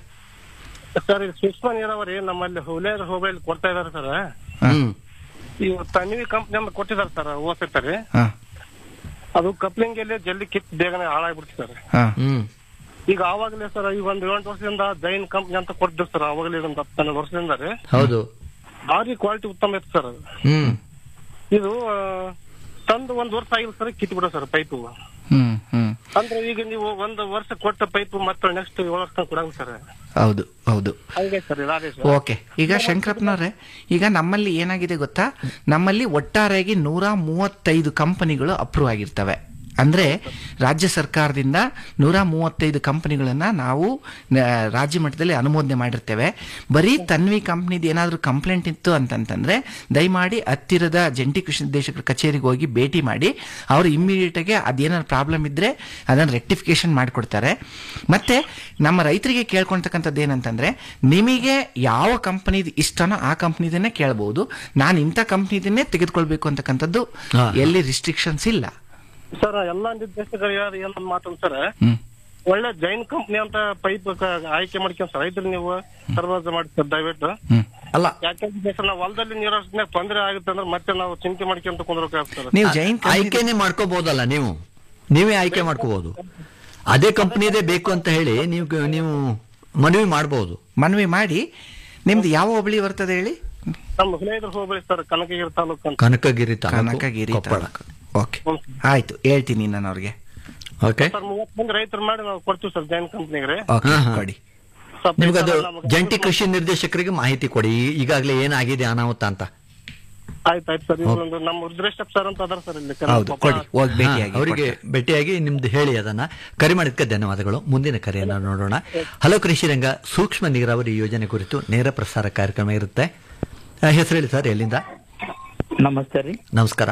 Speaker 7: ಸರ್ ಇದು ಸೂಕ್ಷ್ಮ ನೀರಾವರಿ ನಮ್ಮಲ್ಲಿ ಹುಲೈದರ ಹೋಬಳಿ ಕೊಡ್ತಾ ಇದಾರೆ ಸರ್
Speaker 4: ಹ್ಮ್
Speaker 7: ಈ ತನ್ವಿ ಕಂಪ್ನಿ ಅಂತ ಕೊಟ್ಟಿದ್ದಾರೆ ಸರ್ ಓದ್ತಾರೆ
Speaker 6: ಹಾ
Speaker 7: ಅದು ಕಪ್ಲಿಂಗ್ ಅಲ್ಲಿ ಜಲ್ದಿ ಕಿತ್ ಬೇಗನೆ ಹಾಳಾಗ್ಬಿಡ್ತು ಸರ್
Speaker 6: ಹಾ
Speaker 4: ಹ್ಮ್
Speaker 7: ಈಗ ಆವಾಗಲೇ ಸರ್ ಈಗ ಒಂದು ಏಳೆಂಟು ವರ್ಷದಿಂದ ಜೈನ್ ಕಂಪ್ನಿ ಅಂತ ಕೊಟ್ಟಿದ್ರು ಸರ್ ಆವಾಗಲೇ ಒಂದು ಹತ್ತು ಹನ್ನೆರಡು ವರ್ಷದಿಂದ ರೀ
Speaker 4: ಹೌದು
Speaker 7: ಭಾರಿ ಕ್ವಾಲಿಟಿ ಉತ್ತಮ ಇತ್ತು ಸರ್
Speaker 4: ಹ್ಮ್
Speaker 7: ಇದು ಆ, ತಂದು ಒಂದ್ ವರ್ಷ ಆಗಿಲ್ಲ ಸರ್ ಕಿತ್ ಬಿಡೋ ಸರ್ ಪೈಪು
Speaker 6: ಹ್ಮ್ ಹ್ಮ್
Speaker 7: ಅಂದ್ರೆ ಈಗ ನೀವು ಒಂದು ವರ್ಷ ಕೊಟ್ಟ ಪೈಪ್ ಮತ್ತೆ ನೆಕ್ಸ್ಟ್ ಏಳು ವರ್ಷ ಕೊಡಂಗ ಸರ್
Speaker 6: ಹೌದು ಹೌದು
Speaker 7: ಹಂಗೆ ಸರ್ ಇದಾದೆ ಸರ್
Speaker 6: ಓಕೆ ಈಗ ಶಂಕರಪ್ಪನವ್ರೆ ಈಗ ನಮ್ಮಲ್ಲಿ ಏನಾಗಿದೆ ಗೊತ್ತಾ ನಮ್ಮಲ್ಲಿ ಒಟ್ಟಾರೆಯಾಗಿ ನೂರ ಮೂವತ್ತೈದು ಕಂಪನಿಗಳು ಅಪ್ರೂವ್ ಆಗಿರ್ತವೆ ಅಂದ್ರೆ ರಾಜ್ಯ ಸರ್ಕಾರದಿಂದ ನೂರ ಮೂವತ್ತೈದು ಕಂಪನಿಗಳನ್ನ ನಾವು ನ- ರಾಜ್ಯ ಮಟ್ಟದಲ್ಲಿ ಅನುಮೋದನೆ ಮಾಡಿರ್ತೇವೆ ಬರೀ ತನ್ವಿ ಕಂಪ್ನಿದು ಏನಾದರೂ ಕಂಪ್ಲೇಂಟ್ ಇತ್ತು ಅಂತಂತಂದ್ರೆ ದಯಮಾಡಿ ಹತ್ತಿರದ ಜಂಟಿ ಕೃಷಿ ನಿರ್ದೇಶಕರ ಕಚೇರಿಗೆ ಹೋಗಿ ಭೇಟಿ ಮಾಡಿ ಅವರು ಇಮ್ಮಿಡಿಯೇಟ್ ಆಗಿ ಅದೇನಾದ್ರು ಪ್ರಾಬ್ಲಮ್ ಇದ್ರೆ ಅದನ್ನು ರೆಕ್ಟಿಫಿಕೇಶನ್ ಮಾಡಿಕೊಡ್ತಾರೆ ಮತ್ತೆ ನಮ್ಮ ರೈತರಿಗೆ ಕೇಳ್ಕೊಳ್ತಕ್ಕಂಥದ್ದು ಏನಂತಂದ್ರೆ ನಿಮಗೆ ಯಾವ ಕಂಪನಿದು ಇಷ್ಟನೋ ಆ ಕಂಪ್ನಿದನ್ನೇ ಕೇಳಬಹುದು ನಾನು ಇಂಥ ಕಂಪ್ನಿದನ್ನೇ ತೆಗೆದುಕೊಳ್ಬೇಕು ಅಂತಕ್ಕಂಥದ್ದು
Speaker 4: ಹಾ.
Speaker 6: ಎಲ್ಲಿ ರಿಸ್ಟ್ರಿಕ್ಷನ್ಸ್ ಇಲ್ಲ
Speaker 7: ಸರ್ ಎಲ್ಲಾ ನಿರ್ದೇಶಕರು ಯಾರು ಏನಂತ ಮಾತಂತ ಸರ್
Speaker 6: ಹ್ಮ್
Speaker 7: ಒಳ್ಳೆ ಜೈನ್ ಕಂಪ್ನಿ ಅಂತ ಪೈಪ್ ಆಯ್ಕೆ ಮಾಡ್ಕೊಂಡ್ ಸರ್ ರೈತರು ನೀವು ಸರ್ವಾಸ ಮಾಡಿ ಸರ್ ದಯವಿಟ್ಟು
Speaker 6: ಹ್ಮ್
Speaker 4: ಅಲ್ಲ
Speaker 7: ಯಾಕಂದ್ರೆ ಸರ್ ನಾವು ಹೊಲದಲ್ಲಿ ನೀರಾಗ ತೊಂದರೆ ಆಗುತ್ತೆ ಅಂದ್ರೆ ಮತ್ತೆ ನಾವು ಚಿಂತೆ ಮಾಡ್ಕೊಂತ ಕುಂದ್ರಬೇಕಾಗ್ತದೆ
Speaker 6: ನೀವು ಜೈನ್ ಕಂಪ್ನಿ
Speaker 4: ಆಯ್ಕೆನೆ ಮಾಡ್ಕೋಬಹುದಲ್ಲ ನೀವು ನೀವೇ ಆಯ್ಕೆ ಮಾಡ್ಕೋಬಹುದು ಅದೇ ಕಂಪನಿದೇ ಬೇಕು ಅಂತ ಹೇಳಿ ನೀವು ನೀವು ಮನವಿ ಮಾಡಬಹುದು
Speaker 6: ಮನವಿ ಮಾಡಿ ನಿಮ್ದು ಯಾವ ಹೋಬಳಿ ಬರ್ತದೆ ಹೇಳಿ
Speaker 7: ನಮ್ಮ ಹುಲಿಯದ್ರ ಹೋಗ್ಬೇಡಿ ಸರ್ ಕನಕಗಿರಿ ತಾಲೂಕು ಅಂತ
Speaker 4: ಕನಕಗಿರಿ ತಾಲೂಕು,
Speaker 6: ಕನಕಗಿರಿ
Speaker 4: ಕೊಪ್ಪಳ
Speaker 6: ತಾಲೂಕು ಓಕೆ ಆಯ್ತು ಹೇಳ್ತೀನಿ ನಾನು ಅವ್ರಿಗೆ
Speaker 4: ಓಕೆ
Speaker 7: ಸರ್ ಮೂವತ್ತು ಮಂದಿ ರೈತರು ಮಾಡಿ ನಾವು ಕೊಡ್ತೀವಿ ಸರ್ ಜೈನ್ ಕಂಪ್ನಿಗೆ ರೀ
Speaker 6: ಓಕೆ
Speaker 4: ಹಾ, ಹಾ.
Speaker 6: ಕೊಡಿ
Speaker 7: ಸ್ವಲ್ಪ
Speaker 4: ನಿಮ್ಗದು
Speaker 7: ಈ ಸಲ ನಮ್ಗೆ
Speaker 4: ಜಂಟಿ ಕೃಷಿ ನಿರ್ದೇಶಕರಿಗೆ ಮಾಹಿತಿ ಕೊಡಿ ಈ- ಈಗಾಗಲೇ ಏನಾಗಿದೆ ಅನಾಹುತ ಅಂತ
Speaker 7: ಆಯ್ತು ಆಯ್ತು ಸರ್ ಇನ್ನೊಂದು ನಮ್ಮ ರುದ್ರೇಶಪ್ ಸರ್ ಅಂತ ಅದಾರ ಸರ್ ಇಲ್ಲಿ
Speaker 6: ಹೌದು ಕೊಡಿ ಹೋಗಿ
Speaker 4: ಹಾ,
Speaker 6: ಭೇಟಿಯಾಗಿ
Speaker 4: ಅವರಿಗೆ
Speaker 6: ಕೊಡ್ತಾರೆ.
Speaker 4: ಭೇಟಿಯಾಗಿ ನಿಮ್ದು ಹೇಳಿ ಅದನ್ನ ಕರೆ ಮಾಡಿದ್ದಕ್ಕೆ ಧನ್ಯವಾದಗಳು ಮುಂದಿನ ಕರೆಯನ್ನ ನೋಡೋಣ ಹಲೋ ಕೃಷಿ ರಂಗ ಸೂಕ್ಷ್ಮ ನೀರಾವರಿ ಯೋಜನೆ ಕುರಿತು ನೇರ ಪ್ರಸಾರ ಕಾರ್ಯಕ್ರಮ ಇರುತ್ತೆ ಆ, ಹೆಸರು ಹೇಳಿ ಸರ್ ಎಲ್ಲಿಂದ
Speaker 10: ನಮಸ್ತೆ ರೀ
Speaker 4: ನಮಸ್ಕಾರ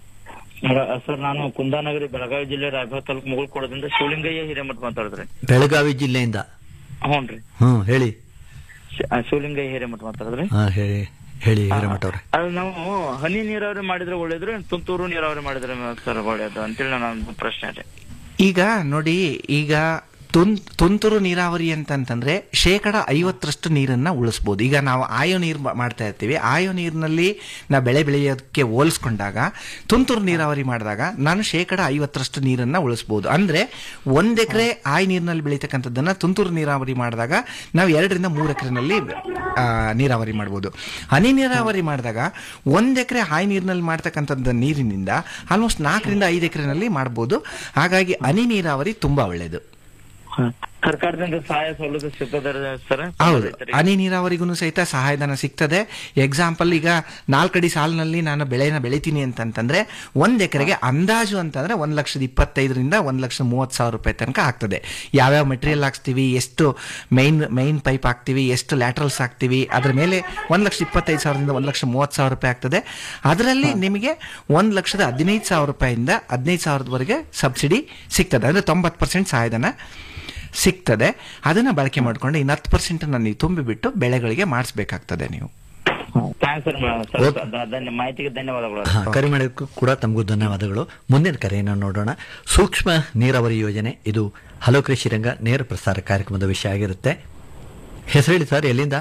Speaker 10: ಸರ್ ನಾನು ಕುಂದಾನಗರಿ ಬೆಳಗಾವಿ ಜಿಲ್ಲೆ ರಾಯಭಾಗ ತಾಲೂಕು ಮುಗುಳ್ಕೊಡದಿಂದ ಶಿವಲಿಂಗಯ್ಯ ಹಿರೇಮಠ ಮಾತಾಡಿದ್ರಿ
Speaker 4: ಬೆಳಗಾವಿ ಜಿಲ್ಲೆಯಿಂದ
Speaker 10: ಹ್ಞೂನ್ರಿ
Speaker 4: ಹ್ಮ್ ಹೇಳಿ
Speaker 10: ಶಿ- ಆ, ಶಿವಲಿಂಗಯ್ಯ ಹಿರೇಮಠ ಮಾತಾಡಿದ್ರಿ
Speaker 4: ಹಾ ಹೇಳಿ ಹೇಳಿ ಹಿರೇಮಠ ಅವ್ರೆ
Speaker 10: ಅದು ನಾವು ಹನಿ ನೀರಾವರಿ ಮಾಡಿದ್ರೆ ಒಳ್ಳೇದ್ರಿ ತುಂತುರು ನೀರಾವರಿ ಮಾಡಿದ್ರೆ ಸರ್ ಒಳ್ಳೇದು ಅಂತೇಳಿ ನನ್ನ ಪ್ರಶ್ನೆ ರೀ
Speaker 6: ಈಗ ನೋಡಿ ಈಗ ತುನ್ ತುಂತುರು ನೀರಾವರಿ ಅಂತಂತಂದ್ರೆ ಶೇಕಡ ಐವತ್ತರಷ್ಟು ನೀರನ್ನ ಉಳಿಸ್ಬೋದು ಈಗ ನಾವು ಆಯೋ ನೀರು ಮಾ- ಮಾಡ್ತಾ ಇರ್ತೀವಿ ಆಯೋ ನೀರಿನಲ್ಲಿ ನಾವು ಬೆಳೆ ಬೆಳೆಯೋದಕ್ಕೆ ಹೋಲಿಸ್ಕೊಂಡಾಗ ತುಂತುರು ನೀರಾವರಿ ಮಾಡಿದಾಗ ನಾನು ಶೇಕಡ ಐವತ್ತರಷ್ಟು ನೀರನ್ನ ಉಳಿಸ್ಬೋದು ಅಂದ್ರೆ ಒಂದ್ ಎಕರೆ ಆಯ್ ನೀರಿನಲ್ಲಿ ಬೆಳೀತಕ್ಕಂಥದ್ದನ್ನ ತುಂತುರು ನೀರಾವರಿ ಮಾಡಿದಾಗ ನಾವು ಎರಡರಿಂದ ಮೂರು ಎಕರೆನಲ್ಲಿ ನೀರಾವರಿ ಮಾಡ್ಬೋದು ಹನಿ ನೀರಾವರಿ ಮಾಡಿದಾಗ ಒಂದ್ ಎಕರೆ ಹಾಯಿ ನೀರಿನಲ್ಲಿ ಮಾಡ್ತಕ್ಕಂಥದ್ದು ನೀರಿನಿಂದ ಆಲ್ಮೋಸ್ಟ್ ನಾಲ್ಕರಿಂದ ಐದು ಎಕರೆನಲ್ಲಿ ಮಾಡ್ಬೋದು ಹಾಗಾಗಿ ಹನಿ ನೀರಾವರಿ ತುಂಬಾ ಒಳ್ಳೆಯದು
Speaker 10: ಸರ್ಕಾರದಿಂದ ಸಹಾಯ ಸೌಲಭ್ಯ ಸಿಗ್ತದೆ ಸರ್
Speaker 6: ಹೌದು ಹನಿ ನೀರಾವರಿಗೂ ಸಹಿತ ಸಹಾಯಧನ ಸಿಗ್ತದೆ ಎಕ್ಸಾಂಪಲ್ ಈಗ ನಾಲ್ಕಡಿ ಸಾಲಿನಲ್ಲಿ ನಾನು ಬೆಳೆನ ಬೆಳಿತೀನಿ ಅಂತಂತಂದ್ರೆ ಒಂದ್ ಎಕರೆಗೆ ಅಂದಾಜು ಅಂತಂದ್ರೆ ಒಂದ್ ಲಕ್ಷದ ಇಪ್ಪತ್ತೈದರಿಂದ ಒಂದ್ ಲಕ್ಷದ ಮೂವತ್ತು ಸಾವಿರ ರೂಪಾಯಿ ತನಕ ಆಗ್ತದೆ ಯಾವ್ಯಾವ ಮೆಟೀರಿಯಲ್ ಹಾಕ್ಸ್ತೀವಿ ಎಷ್ಟು ಮೈನ್ ಮೈನ್ ಪೈಪ್ ಹಾಕ್ತೀವಿ ಎಷ್ಟು ಲ್ಯಾಟ್ರಲ್ಸ್ ಹಾಕ್ತೀವಿ ಅದ್ರ ಮೇಲೆ ಒಂದ್ ಲಕ್ಷದ ಇಪ್ಪತ್ತೈದು ಸಾವಿರದಿಂದ ಒಂದ್ ಲಕ್ಷ ಮೂವತ್ತು ಸಾವಿರ ರೂಪಾಯಿ ಆಗ್ತದೆ ಅದರಲ್ಲಿ ನಿಮಗೆ ಒಂದ್ ಲಕ್ಷದ ಹದಿನೈದು ಸಾವಿರ ರೂಪಾಯಿಂದ ಹದಿನೈದು ಸಾವಿರದವರೆಗೆ ಸಬ್ಸಿಡಿ ಸಿಗ್ತದೆ ಅಂದ್ರೆ ತೊಂಬತ್ತು ಪರ್ಸೆಂಟ್ ಸಹಾಯಧನ ಸಿಗ್ತದೆ ಅದನ್ನ ಬಳಕೆ ಮಾಡ್ಕೊಂಡು ಇನ್ನು ಹತ್ತು ಪರ್ಸೆಂಟ್ ನೀವು ತುಂಬಿಬಿಟ್ಟು ಬೆಳೆಗಳಿಗೆ ಮಾಡಿಸ್ಬೇಕಾಗ್ತದೆ ನೀವು
Speaker 10: ಥ್ಯಾಂಕ್ಸ್ ಸರ್ ಸರ್ ಧನ್ಯ ಮಾಹಿತಿಗೆ ಧನ್ಯವಾದಗಳು
Speaker 4: ಹಾ, ಕರೆ ಮಾಡೋಕ್ಕೂ ಕೂಡ ತಮಗೂ ಧನ್ಯವಾದಗಳು ಮುಂದಿನ ಕರೆಯನ್ನು ನೋಡೋಣ ಸೂಕ್ಷ್ಮ ನೀರಾವರಿ ಯೋಜನೆ ಇದು ಹಲೋ ಕೃಷಿ ರಂಗ ನೇರ ಪ್ರಸಾರ ಕಾರ್ಯಕ್ರಮದ ವಿಷಯ ಆಗಿರುತ್ತೆ ಹೆಸರು ಹೇಳಿ ಸರ್ ಎಲ್ಲಿಂದ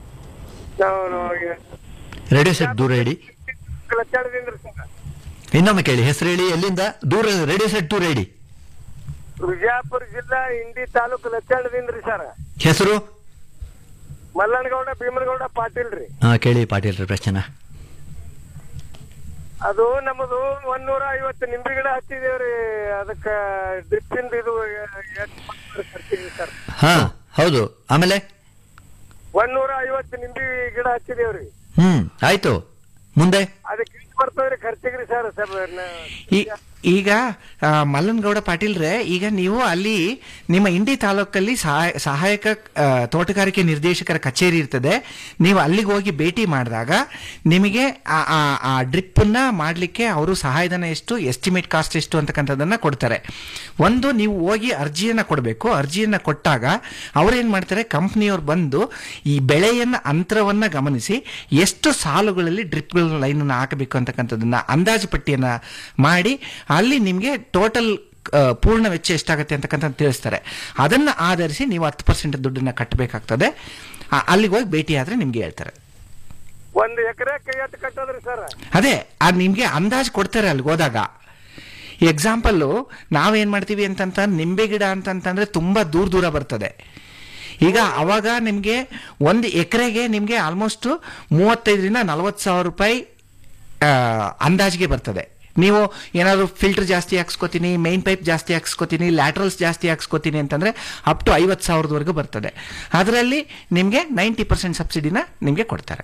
Speaker 4: ರೇಡಿಯೋ ಸೆಟ್ ದೂರ ಇಡಿ
Speaker 7: ಲಚ್ಚಾಳದಿಂದ ಸರ್
Speaker 4: ಇನ್ನೊಮ್ಮೆ ಕೇಳಿ ಹೆಸರು ಹೇಳಿ ಎಲ್ಲಿಂದ ದೂರ ರೇಡಿಯೋ ಸೆಟ್ ದೂರ ಇಡಿ
Speaker 7: ವಿಜಯಪುರ ಜಿಲ್ಲಾ ಇಂಡಿ ತಾಲೂಕು ಲಚ್ಚಾಳದಿಂದ ರೀ ಸರ್
Speaker 4: ಹೆಸರು
Speaker 7: ಮಲ್ಲನಗೌಡ ಭೀಮನಗೌಡ ಪಾಟೀಲ್ ರೀ
Speaker 4: ಹಾ ಕೇಳಿ ಪಾಟೀಲ್ ಪ್ರಶ್ನೆ
Speaker 7: ಅದು ನಮ್ಮದು ಒಂದೂರ ಐವತ್ತು ನಿಂಬೆ ಗಿಡ ಹಚ್ಚಿದೇವ್ರಿ ಅದಕ್ಕ ಡ್ರಿಪ್ಪಿಂದ ಇದು ಎಷ್ಟು ಖರ್ಚಿದೆ ಸರ್
Speaker 4: ಹಾ ಹೌದು ಆಮೇಲೆ
Speaker 7: ಒಂದೂರ ಐವತ್ತು ನಿಂಬೆ ಗಿಡ ಹಚ್ಚಿದೇವ್ರಿ
Speaker 4: ಹ್ಮ್ ಆಯ್ತು ಮುಂದೆ
Speaker 7: ಅದಕ್ಕೆ ಎಷ್ಟು ಬರ್ತದ್ರಿ ಖರ್ಚಿಗ್ರಿ ಸರ್ ಸರ್
Speaker 6: ಈ- ಈಗ ಆ, ಮಲ್ಲನಗೌಡ ಪಾಟೀಲ್ರೆ ಈಗ ನೀವು ಅಲ್ಲಿ ನಿಮ್ಮ ಇಂಡಿ ತಾಲೂಕಲ್ಲಿ ಸಹಾಯ ಸಹಾಯಕ ಆ, ತೋಟಗಾರಿಕೆ ನಿರ್ದೇಶಕರ ಕಚೇರಿ ಇರ್ತದೆ ನೀವು ಅಲ್ಲಿಗೆ ಹೋಗಿ ಭೇಟಿ ಮಾಡಿದಾಗ ನಿಮಗೆ ಆ- ಆ- ಆ ಡ್ರಿಪ್ಪನ್ನ ಮಾಡಲಿಕ್ಕೆ ಅವರು ಸಹಾಯಧನ ಎಷ್ಟು ಎಸ್ಟಿಮೇಟ್ ಕಾಸ್ಟ್ ಎಷ್ಟು ಅಂತಕ್ಕಂಥದ್ದನ್ನ ಕೊಡ್ತಾರೆ ಒಂದು ನೀವು ಹೋಗಿ ಅರ್ಜಿಯನ್ನ ಕೊಡಬೇಕು ಅರ್ಜಿಯನ್ನ ಕೊಟ್ಟಾಗ ಅವ್ರೇನ್ ಮಾಡ್ತಾರೆ ಕಂಪ್ನಿಯವ್ರು ಬಂದು ಈ ಬೆಳೆಯನ್ನ ಅಂತರವನ್ನ ಗಮನಿಸಿ ಎಷ್ಟು ಸಾಲುಗಳಲ್ಲಿ ಡ್ರಿಪ್ ಲೈನ್ ಹಾಕಬೇಕು ಅಂತಕ್ಕಂಥದ್ದನ್ನ ಅಂದಾಜು ಪಟ್ಟಿಯನ್ನ ಮಾಡಿ ಅಲ್ಲಿ ನಿಮಗೆ ಟೋಟಲ್ ಪೂರ್ಣ ವೆಚ್ಚ ಎಷ್ಟಾಗುತ್ತೆ ಅಂತಕ್ಕಂಥ ತಿಳಿಸ್ತಾರೆ ಅದನ್ನ ಆಧರಿಸಿ ನೀವು ಹತ್ತು ಪರ್ಸೆಂಟ್ ದುಡ್ಡನ್ನ ಕಟ್ಟಬೇಕಾಗ್ತದೆ ಆ- ಅಲ್ಲಿಗೆ ಹೋಗಿ ಭೇಟಿ ಆದ್ರೆ ನಿಮ್ಗೆ ಹೇಳ್ತಾರೆ
Speaker 7: ಒಂದ್ ಎಕರೆಕ್ಕೆ ಎಷ್ಟು ಕಟ್ಟದ್ರಿ ಸರ್
Speaker 6: ಅದೇ ಅದು ನಿಮ್ಗೆ ಅಂದಾಜು ಕೊಡ್ತಾರೆ ಅಲ್ಲಿಗೆ ಹೋದಾಗ ಎಕ್ಸಾಂಪಲ್ಲು ನಾವೇನ್ ಮಾಡ್ತೀವಿ ಅಂತಂತ ನಿಂಬೆ ಗಿಡ ಅಂತಂತಂದ್ರೆ ತುಂಬಾ ದೂರ ದೂರ ಬರ್ತದೆ ಈಗ ಅವಾಗ ನಿಮ್ಗೆ ಒಂದು ಎಕರೆಗೆ ನಿಮ್ಗೆ ಆಲ್ಮೋಸ್ಟ್ ಮೂವತ್ತೈದರಿಂದ ನಲವತ್ತು ಸಾವಿರ ರೂಪಾಯಿ ಆ, ಅಂದಾಜಿಗೆ ಬರ್ತದೆ ನೀವು ಏನಾದ್ರು ಫಿಲ್ಟರ್ ಜಾಸ್ತಿ ಹಾಕ್ಸ್ಕೊತೀನಿ ಮೈನ್ ಪೈಪ್ ಜಾಸ್ತಿ ಹಾಕ್ಸ್ಕೊತೀನಿ ಲ್ಯಾಟ್ರಲ್ಸ್ ಜಾಸ್ತಿ ಹಾಕ್ಸ್ಕೊತೀನಿ ಅಂತಂದ್ರೆ ಅಪ್ ಟು ಐವತ್ತು ಸಾವಿರದವರೆಗೂ ಬರ್ತದೆ ಅದರಲ್ಲಿ ನಿಮ್ಗೆ ನೈಂಟಿ ಪರ್ಸೆಂಟ್ ಸಬ್ಸಿಡಿನ ನಿಮ್ಗೆ ಕೊಡ್ತಾರೆ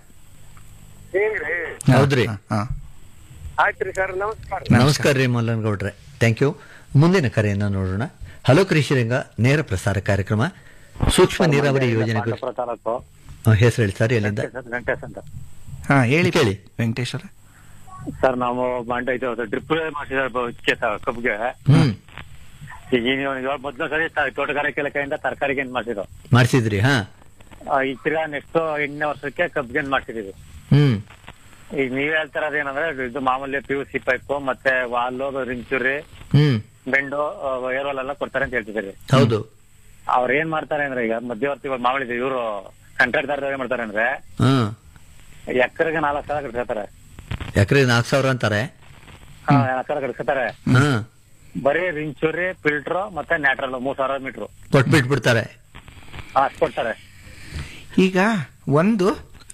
Speaker 7: ಹಿಂಗ್ರಿ
Speaker 4: ಹೌದ್ರಿ
Speaker 6: ಹಾ
Speaker 7: ಆಯ್ತ್ರಿ ಸರ್ ನಮಸ್ಕಾರ
Speaker 4: ನಮಸ್ಕಾರ ರೀ ಮಲ್ಲನಗೌಡ್ರೆ ಥ್ಯಾಂಕ್ ಯು ಮುಂದಿನ ಕರೆಯನ್ನು ನೋಡೋಣ ಹಲೋ ಕೃಷಿ ರಂಗ ನೇರ ಪ್ರಸಾರ ಕಾರ್ಯಕ್ರಮ ಸೂಕ್ಷ್ಮ ನೀರಾವರಿ ಯೋಜನೆ ಕುರಿತು
Speaker 9: ತಾಲೂಕು
Speaker 4: ಹಾ, ಹೆಸರು ಹೇಳಿ ಸರ್ ಎಲ್ಲಿಂದ
Speaker 9: ವೆಂಕಟೇಶ್ ಅಂತ
Speaker 6: ಹಾ ಹೇಳಿ
Speaker 4: ಕೇಳಿ.
Speaker 6: ವೆಂಕಟೇಶ್ವರ
Speaker 9: ಸರ್ ನಾವು ಮಂಡ ಇದು ಡ್ರಿಪ್ ಮಾಡಿಸಿದ ಕಬ್ಬಿಗೆ
Speaker 4: ಹ್ಮ್
Speaker 9: ಈಗ ನೀವು ಇವಾಗ ಮೊದ್ಲು ಸರಿ ತ- ತೋಟಗಾರಿಕೆ ಇಲಾಖೆಯಿಂದ ತರಕಾರಿಗೆ ಏನ್ ಮಾಡಿಸಿದ್ರು
Speaker 4: ಮಾಡಿಸಿದ್ರಿ ಹಾ
Speaker 9: ಈಗ ತಿರ್ಗಾ ನೆಕ್ಸ್ಟ್ ಎಂಟನೇ ವರ್ಷಕ್ಕೆ ಕಬ್ಬಿಗೆ ಏನ್ ಮಾಡ್ಸಿದೀವಿ
Speaker 4: ಹ್ಮ್
Speaker 9: ಈಗ ನೀವ್ ಹೇಳ್ತಾರದು ಏನಂದ್ರೆ ಇದು ಮಾಮೂಲಿ ಪಿ ಯು ಸಿ ಪೈಪ್ ಮತ್ತೆ ವಾಲು ರಿಂಚುರಿ
Speaker 4: ಹ್ಮ್
Speaker 9: ಬೆಂಡು ಏರ್ ವಾಲ್ ಎಲ್ಲ ಕೊಡ್ತಾರೆ ಅಂತ ಹೇಳ್ತಿದ್ದೀರಿ
Speaker 4: ಹೌದು
Speaker 9: ಅವ್ರ ಏನ್ ಮಾಡ್ತಾರೆ ಅಂದ್ರೆ ಈಗ ಮಧ್ಯವರ್ತಿಗಳು ಮಾಮೂಲಿ ಇವರು ಕಾಂಟ್ರಾಕ್ಟರ್ ಏನ್ ಮಾಡ್ತಾರೆ ಅಂದ್ರೆ
Speaker 4: ಹ್ಮ್
Speaker 9: ಎಕರೆಗೆ ನಾಲ್ಕು ಸಾವಿರ ಕಟ್ಕೊತಾರೆ
Speaker 4: ಎಕರೆ ನಾಲ್ಕು ಸಾವಿರ ಅಂತಾರೆ
Speaker 9: ನಾಲ್ಕು ಸಾವಿರ ಕಟ್ಕೊತಾರೆ
Speaker 4: ಹ್ಮ್
Speaker 9: ಬರೀ ರಿಂಚುರಿ ಫಿಲ್ಟರ್ ಮತ್ತೆ ನ್ಯಾಟ್ರಲ್ ಮೂರ್ ಸಾವಿರ ಮೀಟರ್
Speaker 4: ಕೊಟ್ಬಿಟ್ಬಿಡ್ತಾರೆ
Speaker 9: ಅಷ್ಟು ಕೊಡ್ತಾರೆ
Speaker 6: ಈಗ ಒಂದು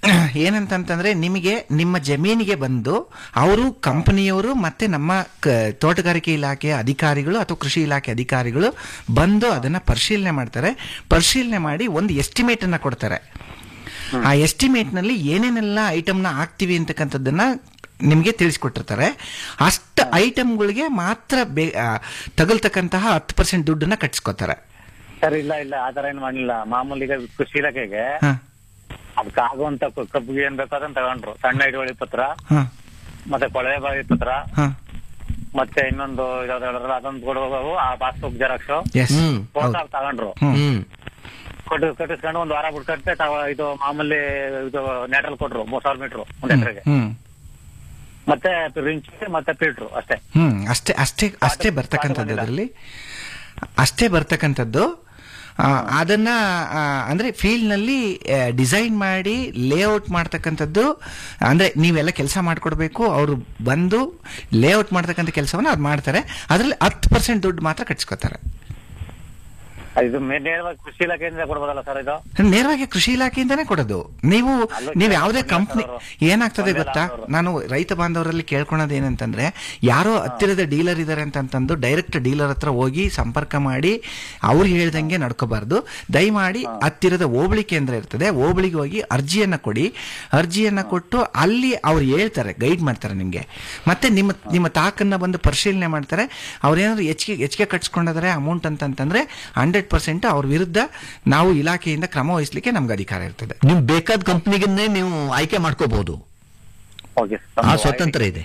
Speaker 6: ಏನಂತಂತಂದ್ರೆ ನಿಮಗೆ ನಿಮ್ಮ ಜಮೀನಿಗೆ ಬಂದು ಅವರು ಕಂಪನಿಯವರು ಮತ್ತೆ ನಮ್ಮ ಕ- ತೋಟಗಾರಿಕೆ ಇಲಾಖೆಯ ಅಧಿಕಾರಿಗಳು ಅಥವಾ ಕೃಷಿ ಇಲಾಖೆ ಅಧಿಕಾರಿಗಳು ಬಂದು ಅದನ್ನ ಪರಿಶೀಲನೆ ಮಾಡ್ತಾರೆ ಪರಿಶೀಲನೆ ಮಾಡಿ ಒಂದು ಎಸ್ಟಿಮೇಟ್ ಅನ್ನ ಕೊಡ್ತಾರೆ ಆ ಎಸ್ಟಿಮೇಟ್ ನಲ್ಲಿ ಏನೇನೆಲ್ಲ ಐಟಮ್ನ ಹಾಕ್ತಿವಿ ಅಂತಕ್ಕಂಥದ್ದನ್ನ ನಿಮಗೆ ತಿಳಿಸ್ಕೊಟ್ಟಿರ್ತಾರೆ ಅಷ್ಟು ಐಟಮ್ಗಳಿಗೆ ಮಾತ್ರ ಬೇ ಆ, ತಗಲ್ತಕ್ಕಂತಹ ಹತ್ತು ಪರ್ಸೆಂಟ್ ದುಡ್ಡನ್ನ ಕಟ್ಸ್ಕೊತಾರೆ
Speaker 9: ಸರ್ ಇಲ್ಲ ಇಲ್ಲ ಆತರ ಏನ್ ಮಾಡಿಲ್ಲ ಮಾಮೂಲಿ ಈಗ ಕೃಷಿ ಇಲಾಖೆಗೆ
Speaker 6: ಹ.
Speaker 9: ಅದಕ್ಕೆ ಆಗುವಂತ ಕ- ಕಬ್ಬಿಗೆ ಏನ್ ಬೇಕೋ ಅದನ್ನ ತಗೊಂಡ್ರು ಸಣ್ಣ ಹಿಡುವಳಿ ಪತ್ರ
Speaker 6: ಹ.
Speaker 9: ಮತ್ತೆ ಕೊಳವೆ ಬಾವಿ ಪತ್ರ
Speaker 6: ಹ.
Speaker 9: ಮತ್ತೆ ಇನ್ನೊಂದು ಯಾವ್ದು ಹೇಳಿದ್ರಲ್ಲ ಅದೊಂದು ಕೊಡುವ ಆ ಪಾಸ್ಬುಕ್ ಜೆರಾಕ್ಸ್
Speaker 6: Yes. ಹ್ಮ್.
Speaker 9: ಫೋಟೋ
Speaker 6: ಹೌದು.
Speaker 9: ತಗೊಂಡ್ರು
Speaker 6: ಹ್ಮ್.
Speaker 9: ಕೊಟ್ಟು ಕಟ್ಟಿಸ್ಕೊಂಡು ಒಂದ್ ವಾರ ಬಿಟ್ಕಟ್ಟೆ ತಾವ ಇದು ಮಾಮೂಲಿ ಇದು ನೆಟ್ರಲ್ ಕೊಟ್ರು ಮೂರ್ ಸಾವಿರ ಮೀಟರ್ ಒಂದ್ ಎಕರೆಗೆ
Speaker 6: ಹ್ಮ್
Speaker 9: ಮತ್ತೆ ರಿಂಚ್ ಮತ್ತೆ ಫಿಲ್ಟ್ರು ಅಷ್ಟೇ
Speaker 6: ಹ್ಮ್ ಅಷ್ಟೇ ಅಷ್ಟೇ ಅಷ್ಟೇ ಬರ್ತಕ್ಕಂಥದ್ದು ಅದರಲ್ಲಿ ಅಷ್ಟೇ ಬರ್ತಕ್ಕಂಥದ್ದು ಆ, ಅದನ್ನ ಆ, ಅಂದ್ರೆ ಫೀಲ್ಡ್ ನಲ್ಲಿ ಡಿಸೈನ್ ಮಾಡಿ ಲೇಔಟ್ ಮಾಡ್ತಕ್ಕಂಥದ್ದು ಅಂದ್ರೆ ನೀವೆಲ್ಲ ಕೆಲಸ ಮಾಡ್ಕೊಡ್ಬೇಕು ಅವರು ಬಂದು ಲೇಔಟ್ ಮಾಡ್ತಕ್ಕಂಥ ಕೆಲಸವನ್ನ ಅವ್ರು ಮಾಡ್ತಾರೆ ಅದರಲ್ಲಿ ಹತ್ತು ಪರ್ಸೆಂಟ್ ದುಡ್ಡು ಮಾತ್ರ ಕಟ್ಸ್ಕೊತಾರೆ
Speaker 9: ಇದು ಮೇ- ನೇರವಾಗಿ ಕೃಷಿ ಇಲಾಖೆಯಿಂದ ಕೊಡ್ಬೋದಲ್ಲ ಸರ್ ಇದು
Speaker 6: ನೇರವಾಗಿ ಕೃಷಿ ಇಲಾಖೆಯಿಂದಾನೇ ಕೊಡೋದು ನೀವು ನೀವು ಯಾವುದೇ ಕಂಪ್ನಿ ಏನಾಗ್ತದೆ ಗೊತ್ತಾ ನಾನು ರೈತ ಬಾಂಧವರಲ್ಲಿ ಕೇಳ್ಕೊಳೋದು ಏನಂತಂದ್ರೆ ಯಾರೋ ಹತ್ತಿರದ ಡೀಲರ್ ಇದಾರೆ ಅಂತಂತಂದು ಡೈರೆಕ್ಟ್ ಡೀಲರ್ ಹತ್ರ ಹೋಗಿ ಸಂಪರ್ಕ ಮಾಡಿ ಅವ್ರು ಹೇಳ್ದಂಗೆ ನಡ್ಕೋಬಾರ್ದು ದಯಮಾಡಿ ಹತ್ತಿರದ ಹೋಬಳಿ ಕೇಂದ್ರ ಇರ್ತದೆ ಹೋಬಳಿಗೆ ಹೋಗಿ ಅರ್ಜಿಯನ್ನ ಕೊಡಿ ಅರ್ಜಿಯನ್ನ ಕೊಟ್ಟು ಅಲ್ಲಿ ಅವ್ರು ಹೇಳ್ತಾರೆ ಗೈಡ್ ಮಾಡ್ತಾರೆ ನಿಮ್ಗೆ ಮತ್ತೆ ನಿಮ್ಮ ನಿಮ್ಮ ತಾಕನ್ನ ಬಂದು ಪರಿಶೀಲನೆ ಮಾಡ್ತಾರೆ ಅವ್ರೇನಾದ್ರು ಹೆಚ್ಚಿಗೆ ಹೆಚ್ಚಿಗೆ ಕಟ್ಸ್ಕೊಂಡಿದ್ದಾರೆ ಅಮೌಂಟ್ ಅಂತಂತಂದ್ರೆ ಹಂಡ್ರೆಡ್ ಪರ್ಸೆಂಟ್ ಅವ್ರ ವಿರುದ್ಧ ನಾವು ಇಲಾಖೆಯಿಂದ ಕ್ರಮ ವಹಿಸ್ಲಿಕ್ಕೆ ನಮ್ಗೆ ಅಧಿಕಾರ ಇರ್ತದೆ
Speaker 4: ನಿಮ್ ಬೇಕಾದ ಕಂಪ್ನಿಗನ್ನೇ ನೀವು ಆಯ್ಕೆ ಮಾಡ್ಕೋಬಹುದು
Speaker 9: ಓಕೆ
Speaker 4: ಆ ಸ್ವತಂತ್ರ ಇದೆ